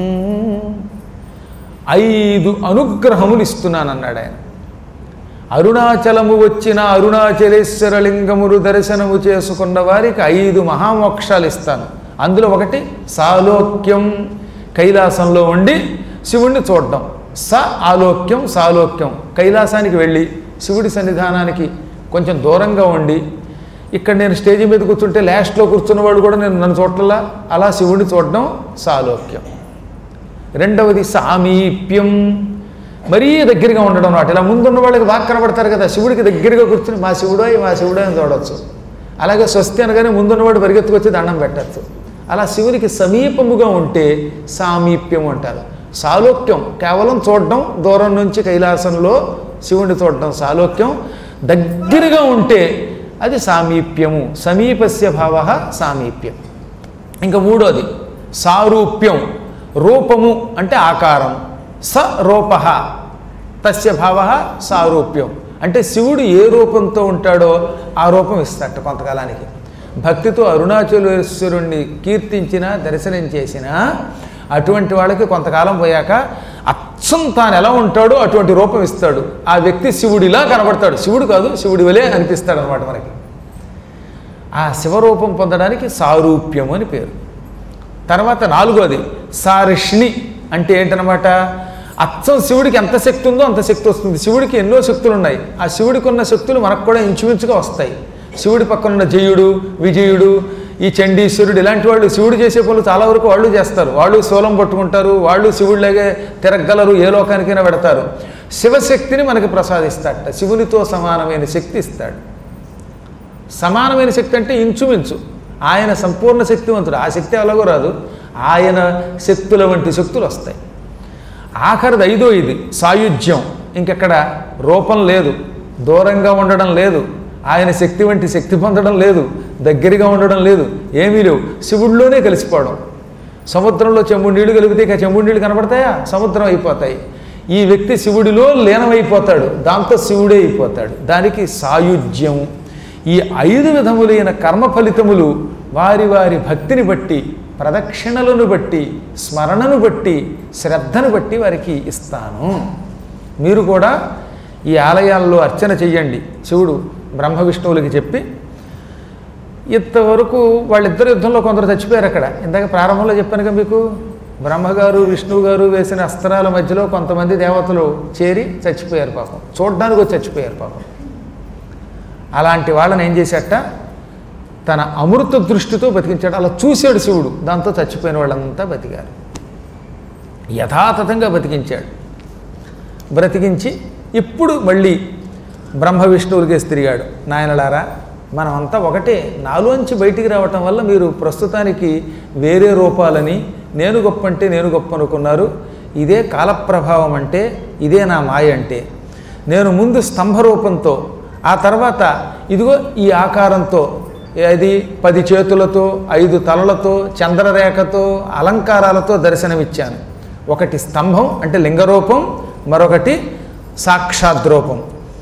ఐదు అనుగ్రహములు ఇస్తున్నానన్నాడు ఆయన అరుణాచలము వచ్చిన అరుణాచలేశ్వర లింగములు దర్శనము చేసుకున్న వారికి ఐదు మహామోక్షాలు ఇస్తాను అందులో ఒకటి సాలోక్యం కైలాసంలో ఉండి శివుణ్ణి చూడడం స ఆలోక్యం సాలోక్యం కైలాసానికి వెళ్ళి శివుడి సన్నిధానానికి కొంచెం దూరంగా ఉండి ఇక్కడ నేను స్టేజి మీద కూర్చుంటే లాస్ట్లో కూర్చున్నవాడు కూడా నేను నన్ను చూడటంలా అలా శివుడిని చూడడం సాలోక్యం రెండవది సామీప్యం మరీ దగ్గరగా ఉండడం అన్నమాట ఇలా ముందున్న వాళ్ళకి బాగా కనబడతారు కదా శివుడికి దగ్గరగా కూర్చుని మా శివుడో మా శివుడో అని చూడవచ్చు అలాగే స్వస్తి అనగానే ముందున్నవాడు పరిగెత్తుకొచ్చి దండం పెట్టచ్చు అలా శివునికి సమీపముగా ఉంటే సామీప్యం అంటారు సాలోక్యం కేవలం చూడడం దూరం నుంచి కైలాసంలో శివుడిని చూడడం సాలోక్యం దగ్గరగా ఉంటే అది సామీప్యము సమీపస్య భావ సామీప్యం ఇంకా మూడోది సారూప్యం రూపము అంటే ఆకారం స రూప తస్య భావ సారూప్యం అంటే శివుడు ఏ రూపంతో ఉంటాడో ఆ రూపం ఇస్తాట కొంతకాలానికి భక్తితో అరుణాచలేశ్వరుణ్ణి కీర్తించిన దర్శనం చేసిన అటువంటి వాళ్ళకి కొంతకాలం పోయాక అచ్చం తాను ఎలా ఉంటాడో అటువంటి రూపం ఇస్తాడు ఆ వ్యక్తి శివుడిలా కనబడతాడు శివుడు కాదు శివుడి వలే అనిపిస్తాడు అనమాట మనకి ఆ శివరూపం పొందడానికి సారూప్యం అని పేరు తర్వాత నాలుగోది సారిష్ణి అంటే ఏంటనమాట అచ్చం శివుడికి ఎంత శక్తి ఉందో అంత శక్తి వస్తుంది శివుడికి ఎన్నో శక్తులు ఉన్నాయి ఆ శివుడికి ఉన్న శక్తులు మనకు కూడా ఇంచుమించుగా వస్తాయి శివుడి పక్కన ఉన్న జయుడు విజయుడు ఈ చండీశ్వరుడు ఇలాంటి వాళ్ళు శివుడు చేసే పనులు చాలా వరకు వాళ్ళు చేస్తారు వాళ్ళు శూలం పట్టుకుంటారు వాళ్ళు శివుడిలాగే తిరగలరు ఏ లోకానికైనా పెడతారు శివశక్తిని మనకి ప్రసాదిస్తాడట శివునితో సమానమైన శక్తి ఇస్తాడు సమానమైన శక్తి అంటే ఇంచుమించు ఆయన సంపూర్ణ శక్తివంతుడు ఆ శక్తి ఎలాగో రాదు ఆయన శక్తుల వంటి శక్తులు వస్తాయి ఆఖరిది ఐదో ఇది సాయుధ్యం ఇంకెక్కడ రూపం లేదు దూరంగా ఉండడం లేదు ఆయన శక్తి వంటి శక్తి పొందడం లేదు దగ్గరగా ఉండడం లేదు ఏమీ లేవు శివుడిలోనే కలిసిపోవడం సముద్రంలో చెంబు నీళ్లు కలిపితే ఇక చెంబు నీళ్లు కనబడతాయా సముద్రం అయిపోతాయి ఈ వ్యక్తి శివుడిలో లీనమైపోతాడు దాంతో శివుడే అయిపోతాడు దానికి సాయుధ్యం ఈ ఐదు విధములైన కర్మ ఫలితములు వారి వారి భక్తిని బట్టి ప్రదక్షిణలను బట్టి స్మరణను బట్టి శ్రద్ధను బట్టి వారికి ఇస్తాను మీరు కూడా ఈ ఆలయాల్లో అర్చన చెయ్యండి శివుడు బ్రహ్మ విష్ణువులకి చెప్పి ఇంతవరకు వాళ్ళిద్దరు యుద్ధంలో కొందరు చచ్చిపోయారు అక్కడ ఇందాక ప్రారంభంలో చెప్పానుగా మీకు బ్రహ్మగారు విష్ణువు గారు వేసిన అస్త్రాల మధ్యలో కొంతమంది దేవతలు చేరి చచ్చిపోయారు పాపం చూడడానికి వచ్చి చచ్చిపోయారు పాపం అలాంటి వాళ్ళని ఏం చేశాట తన అమృత దృష్టితో బతికించాడు అలా చూశాడు శివుడు దాంతో చచ్చిపోయిన వాళ్ళంతా బతికారు యథాతథంగా బతికించాడు బ్రతికించి ఇప్పుడు మళ్ళీ బ్రహ్మ విష్ణువులకేసి తిరిగాడు నాయనలారా మనమంతా ఒకటే నాలోంచి బయటికి రావటం వల్ల మీరు ప్రస్తుతానికి వేరే రూపాలని నేను గొప్ప అంటే నేను గొప్ప అనుకున్నారు ఇదే కాలప్రభావం అంటే ఇదే నా మాయ అంటే నేను ముందు స్తంభ రూపంతో ఆ తర్వాత ఇదిగో ఈ ఆకారంతో అది పది చేతులతో ఐదు తలలతో చంద్రరేఖతో అలంకారాలతో దర్శనమిచ్చాను ఒకటి స్తంభం అంటే లింగరూపం మరొకటి సాక్షాత్ రూపం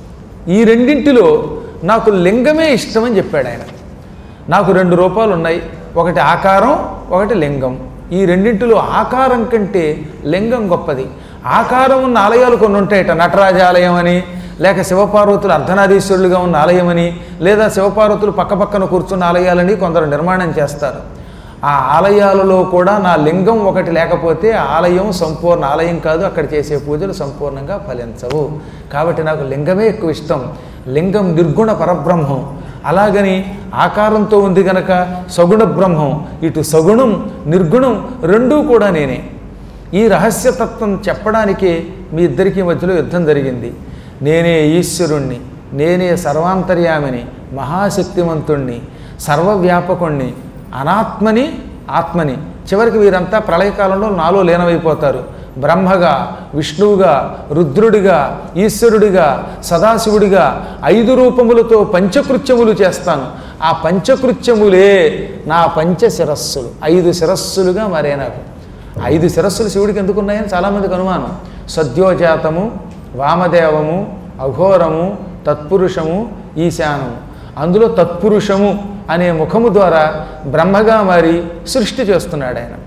ఈ రెండింటిలో నాకు లింగమే ఇష్టమని చెప్పాడు ఆయన నాకు రెండు రూపాలు ఉన్నాయి ఒకటి ఆకారం ఒకటి లింగం ఈ రెండింటిలో ఆకారం కంటే లింగం గొప్పది ఆకారం ఉన్న ఆలయాలు కొన్ని ఉంటాయట నటరాజ ఆలయం అని లేక శివపార్వతులు అర్ధనారీశ్వరులుగా ఉన్న ఆలయం అని లేదా శివపార్వతులు పక్కపక్కన కూర్చున్న ఆలయాలని కొందరు నిర్మాణం చేస్తారు ఆ ఆలయాలలో కూడా నా లింగం ఒకటి లేకపోతే ఆ ఆలయం సంపూర్ణ ఆలయం కాదు అక్కడ చేసే పూజలు సంపూర్ణంగా ఫలించవు కాబట్టి నాకు లింగమే ఎక్కువ ఇష్టం లింగం నిర్గుణ పరబ్రహ్మం అలాగని ఆకారంతో ఉంది గనక సగుణ బ్రహ్మం ఇటు సగుణం నిర్గుణం రెండూ కూడా నేనే ఈ రహస్యతత్వం చెప్పడానికే మీ ఇద్దరికీ మధ్యలో యుద్ధం జరిగింది నేనే ఈశ్వరుణ్ణి నేనే సర్వాంతర్యామిని మహాశక్తివంతుణ్ణి సర్వవ్యాపకుణ్ణి అనాత్మని ఆత్మని చివరికి వీరంతా ప్రళయకాలంలో నాలో లీనమైపోతారు బ్రహ్మగా విష్ణువుగా రుద్రుడిగా ఈశ్వరుడిగా సదాశివుడిగా ఐదు రూపములతో పంచకృత్యములు చేస్తాను ఆ పంచకృత్యములే నా పంచ శిరస్సులు ఐదు శిరస్సులుగా మరే నాకు ఐదు శిరస్సులు శివుడికి ఎందుకు ఉన్నాయని చాలామందికి అనుమానం సద్యోజాతము వామదేవము అఘోరము తత్పురుషము ఈశానము అందులో తత్పురుషము అనే ముఖము ద్వారా బ్రహ్మగా మారి సృష్టి చేస్తున్నాడు ఆయన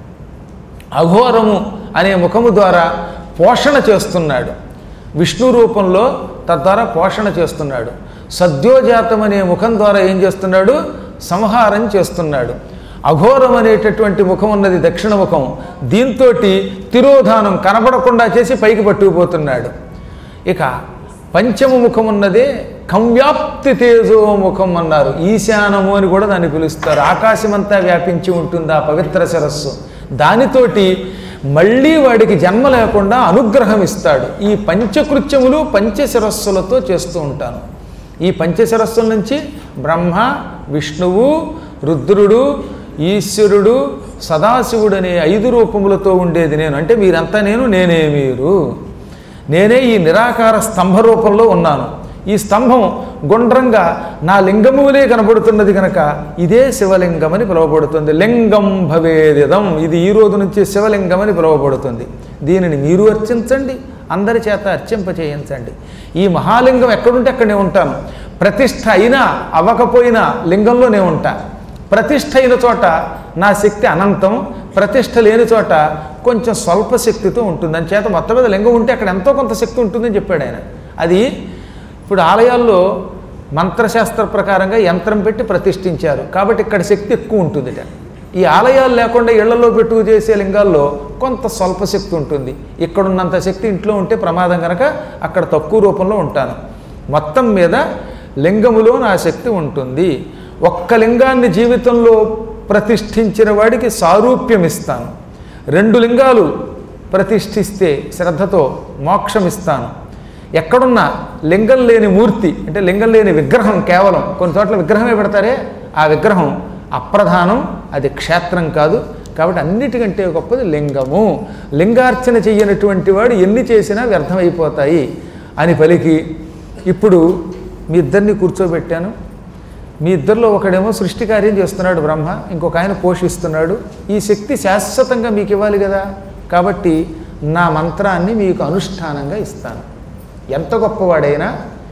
అఘోరము అనే ముఖము ద్వారా పోషణ చేస్తున్నాడు విష్ణు రూపంలో తద్వారా పోషణ చేస్తున్నాడు సద్యోజాతం అనే ముఖం ద్వారా ఏం చేస్తున్నాడు సంహారం చేస్తున్నాడు అఘోరం అనేటటువంటి ముఖం ఉన్నది దక్షిణ ముఖం దీంతో తిరోధానం కనబడకుండా చేసి పైకి పట్టుకుపోతున్నాడు ఇక పంచమ ముఖం ఉన్నదే కంవ్యాప్తి తేజో ముఖం అన్నారు ఈశానము అని కూడా దాన్ని పిలుస్తారు ఆకాశమంతా వ్యాపించి ఉంటుంది ఆ పవిత్ర శిరస్సు దానితోటి మళ్ళీ వాడికి జన్మ లేకుండా అనుగ్రహం ఇస్తాడు ఈ పంచకృత్యములు పంచశిరస్సులతో చేస్తూ ఉంటాను ఈ పంచశిరస్సుల నుంచి బ్రహ్మ విష్ణువు రుద్రుడు ఈశ్వరుడు సదాశివుడు అనే ఐదు రూపములతో ఉండేది నేను అంటే మీరంతా నేను నేనే మీరు నేనే ఈ నిరాకార స్తంభ రూపంలో ఉన్నాను ఈ స్తంభం గుండ్రంగా నా లింగములే కనబడుతున్నది కనుక ఇదే శివలింగం అని పిలువబడుతుంది లింగం భవేదిదం ఇది ఈ రోజు నుంచి శివలింగం అని పిలువబడుతుంది దీనిని మీరు అర్చించండి అందరి చేత అర్చింప చేయించండి ఈ మహాలింగం ఎక్కడుంటే అక్కడే ఉంటాను ప్రతిష్ఠ అయినా అవ్వకపోయినా లింగంలో నేను ఉంటా ప్రతిష్ఠ అయిన చోట నా శక్తి అనంతం ప్రతిష్ఠ లేని చోట కొంచెం స్వల్ప శక్తితో ఉంటుంది అని చేత మొత్తం మీద లింగం ఉంటే అక్కడ ఎంతో కొంత శక్తి ఉంటుందని చెప్పాడు ఆయన అది ఇప్పుడు ఆలయాల్లో మంత్రశాస్త్ర ప్రకారంగా యంత్రం పెట్టి ప్రతిష్ఠించారు కాబట్టి ఇక్కడ శక్తి ఎక్కువ ఉంటుందిట ఈ ఆలయాలు లేకుండా ఇళ్లలో పెట్టుకు చేసే లింగాల్లో కొంత స్వల్ప శక్తి ఉంటుంది ఇక్కడున్నంత శక్తి ఇంట్లో ఉంటే ప్రమాదం కనుక అక్కడ తక్కువ రూపంలో ఉంటాను మొత్తం మీద లింగములో నా శక్తి ఉంటుంది ఒక్క లింగాన్ని జీవితంలో ప్రతిష్ఠించిన వాడికి సారూప్యం ఇస్తాను రెండు లింగాలు ప్రతిష్ఠిస్తే శ్రద్ధతో మోక్షం ఇస్తాను ఎక్కడున్నా లింగం లేని మూర్తి అంటే లింగం లేని విగ్రహం కేవలం కొన్ని చోట్ల విగ్రహమే పెడతారే ఆ విగ్రహం అప్రధానం అది క్షేత్రం కాదు కాబట్టి అన్నిటికంటే గొప్పది లింగము లింగార్చన చెయ్యనటువంటి వాడు ఎన్ని చేసినా వ్యర్థమైపోతాయి అని పలికి ఇప్పుడు మీ ఇద్దరిని కూర్చోబెట్టాను మీ ఇద్దరిలో ఒకడేమో సృష్టి కార్యం చేస్తున్నాడు బ్రహ్మ ఇంకొక ఆయన పోషిస్తున్నాడు ఈ శక్తి శాశ్వతంగా మీకు ఇవ్వాలి కదా కాబట్టి నా మంత్రాన్ని మీకు అనుష్ఠానంగా ఇస్తాను ఎంత గొప్పవాడైనా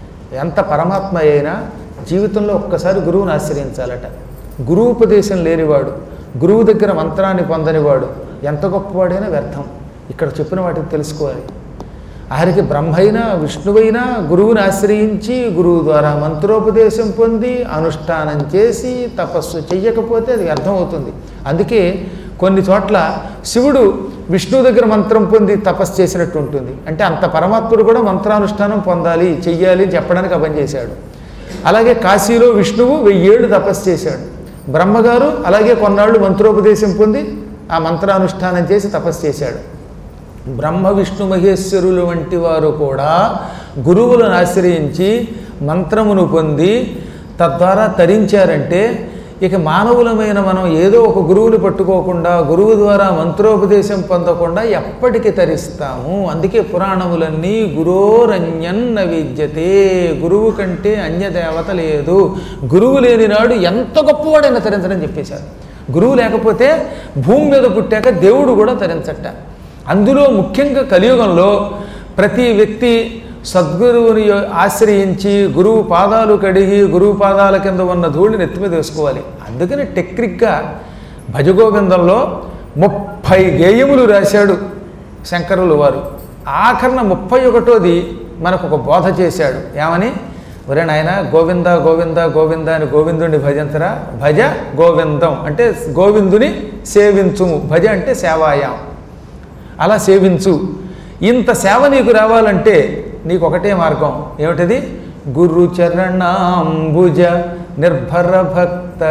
ఎంత పరమాత్మ అయినా జీవితంలో ఒక్కసారి గురువుని ఆశ్రయించాలట గురువుపదేశం లేనివాడు గురువు దగ్గర మంత్రాన్ని పొందనివాడు ఎంత గొప్పవాడైనా వ్యర్థం ఇక్కడ చెప్పిన వాటిని తెలుసుకోవాలి ఆఖరికి బ్రహ్మైనా విష్ణువైనా గురువుని ఆశ్రయించి గురువు ద్వారా మంత్రోపదేశం పొంది అనుష్ఠానం చేసి తపస్సు చెయ్యకపోతే అది వ్యర్థమవుతుంది అందుకే కొన్ని చోట్ల శివుడు విష్ణువు దగ్గర మంత్రం పొంది తపస్సు చేసినట్టు ఉంటుంది అంటే అంత పరమాత్ముడు కూడా మంత్రానుష్ఠానం పొందాలి చెయ్యాలి అని చెప్పడానికి ఆ పని చేశాడు అలాగే కాశీలో విష్ణువు వెయ్యేళ్ళు తపస్సు చేశాడు బ్రహ్మగారు అలాగే కొన్నాళ్ళు మంత్రోపదేశం పొంది ఆ మంత్రానుష్ఠానం చేసి తపస్సు చేశాడు బ్రహ్మ విష్ణు మహేశ్వరులు వంటి వారు కూడా గురువులను ఆశ్రయించి మంత్రమును పొంది తద్వారా తరించారంటే ఇక మానవులమైన మనం ఏదో ఒక గురువుని పట్టుకోకుండా గురువు ద్వారా మంత్రోపదేశం పొందకుండా ఎప్పటికి తరిస్తాము అందుకే పురాణములన్నీ గురోరన్యన్న విద్యతే గురువు కంటే అన్యదేవత లేదు గురువు లేని నాడు ఎంత గొప్పవాడైనా తరించడని చెప్పేశారు గురువు లేకపోతే భూమి మీద పుట్టాక దేవుడు కూడా తరించట అందులో ముఖ్యంగా కలియుగంలో ప్రతి వ్యక్తి సద్గురువుని ఆశ్రయించి గురువు పాదాలు కడిగి గురువు పాదాల కింద ఉన్న ధూళిని ఎత్తి మీద వేసుకోవాలి అందుకని టెక్నిక్గా భజగోవిందంలో ముప్పై గేయములు రాశాడు శంకరులు వారు ఆఖరణ ముప్పై ఒకటోది మనకు ఒక బోధ చేశాడు ఏమని ఒరే నాయన గోవింద గోవింద గోవింద అని గోవిందుని భజంతరా భజ గోవిందం అంటే గోవిందుని సేవించుము భజ అంటే సేవాయాం అలా సేవించు ఇంత సేవ నీకు రావాలంటే నీకు ఒకటే మార్గం ఏమిటది గురు చరణాంబుజ నిర్భర భక్త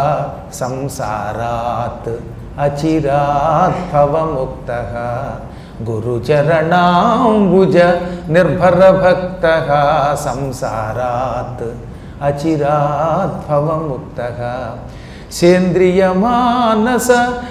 సంసారాత్ అచిరాత్ భవముక్త గురు చరణాంబుజ నిర్భర భక్త సంసారాత్ అచిరాత్ భవముక్త సేంద్రియమానస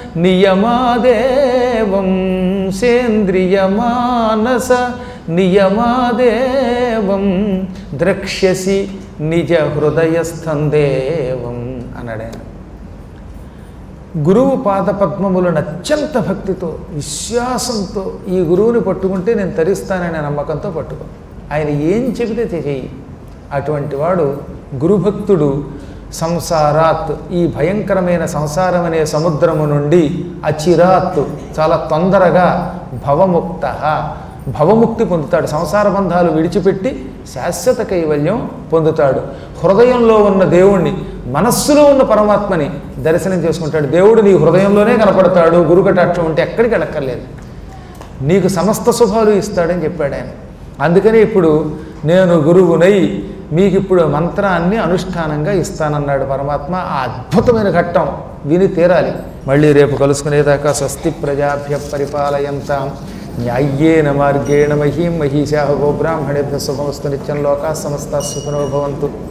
నియమాదేవం సేంద్రియమానస నియమాదేవం ద్రక్ష్యసి నిజ హృదయస్థం దేవం అన్నాడు ఆయన గురువు పాదపద్మములను అత్యంత భక్తితో విశ్వాసంతో ఈ గురువుని పట్టుకుంటే నేను తరిస్తాననే నమ్మకంతో పట్టుకో ఆయన ఏం చెబితే చెయ్యి అటువంటి వాడు గురుభక్తుడు సంసారాత్ ఈ భయంకరమైన సంసారం అనే సముద్రము నుండి అచిరాత్ చాలా తొందరగా భవముక్త భవముక్తి పొందుతాడు సంసార బంధాలు విడిచిపెట్టి శాశ్వత కైవల్యం పొందుతాడు హృదయంలో ఉన్న దేవుణ్ణి మనస్సులో ఉన్న పరమాత్మని దర్శనం చేసుకుంటాడు దేవుడు నీ హృదయంలోనే కనపడతాడు గురుకటాక్షం ఉంటే ఎక్కడికి వెళ్ళక్కర్లేదు నీకు సమస్త శుభాలు ఇస్తాడని చెప్పాడు ఆయన అందుకని ఇప్పుడు నేను గురువునై మీకు ఇప్పుడు మంత్రాన్ని అనుష్ఠానంగా ఇస్తానన్నాడు పరమాత్మ ఆ అద్భుతమైన ఘట్టం విని తీరాలి మళ్ళీ రేపు కలుసుకునేదాకా స్వస్తి ప్రజాభ్య పరిపాలయంతాం న్యాయ్యేన మార్గేణ మహీం మహిషా గోబ్రాహ్మణేభ్య శుభమస్తు నిత్యం లోకా సమస్త సుఖనో భవంతు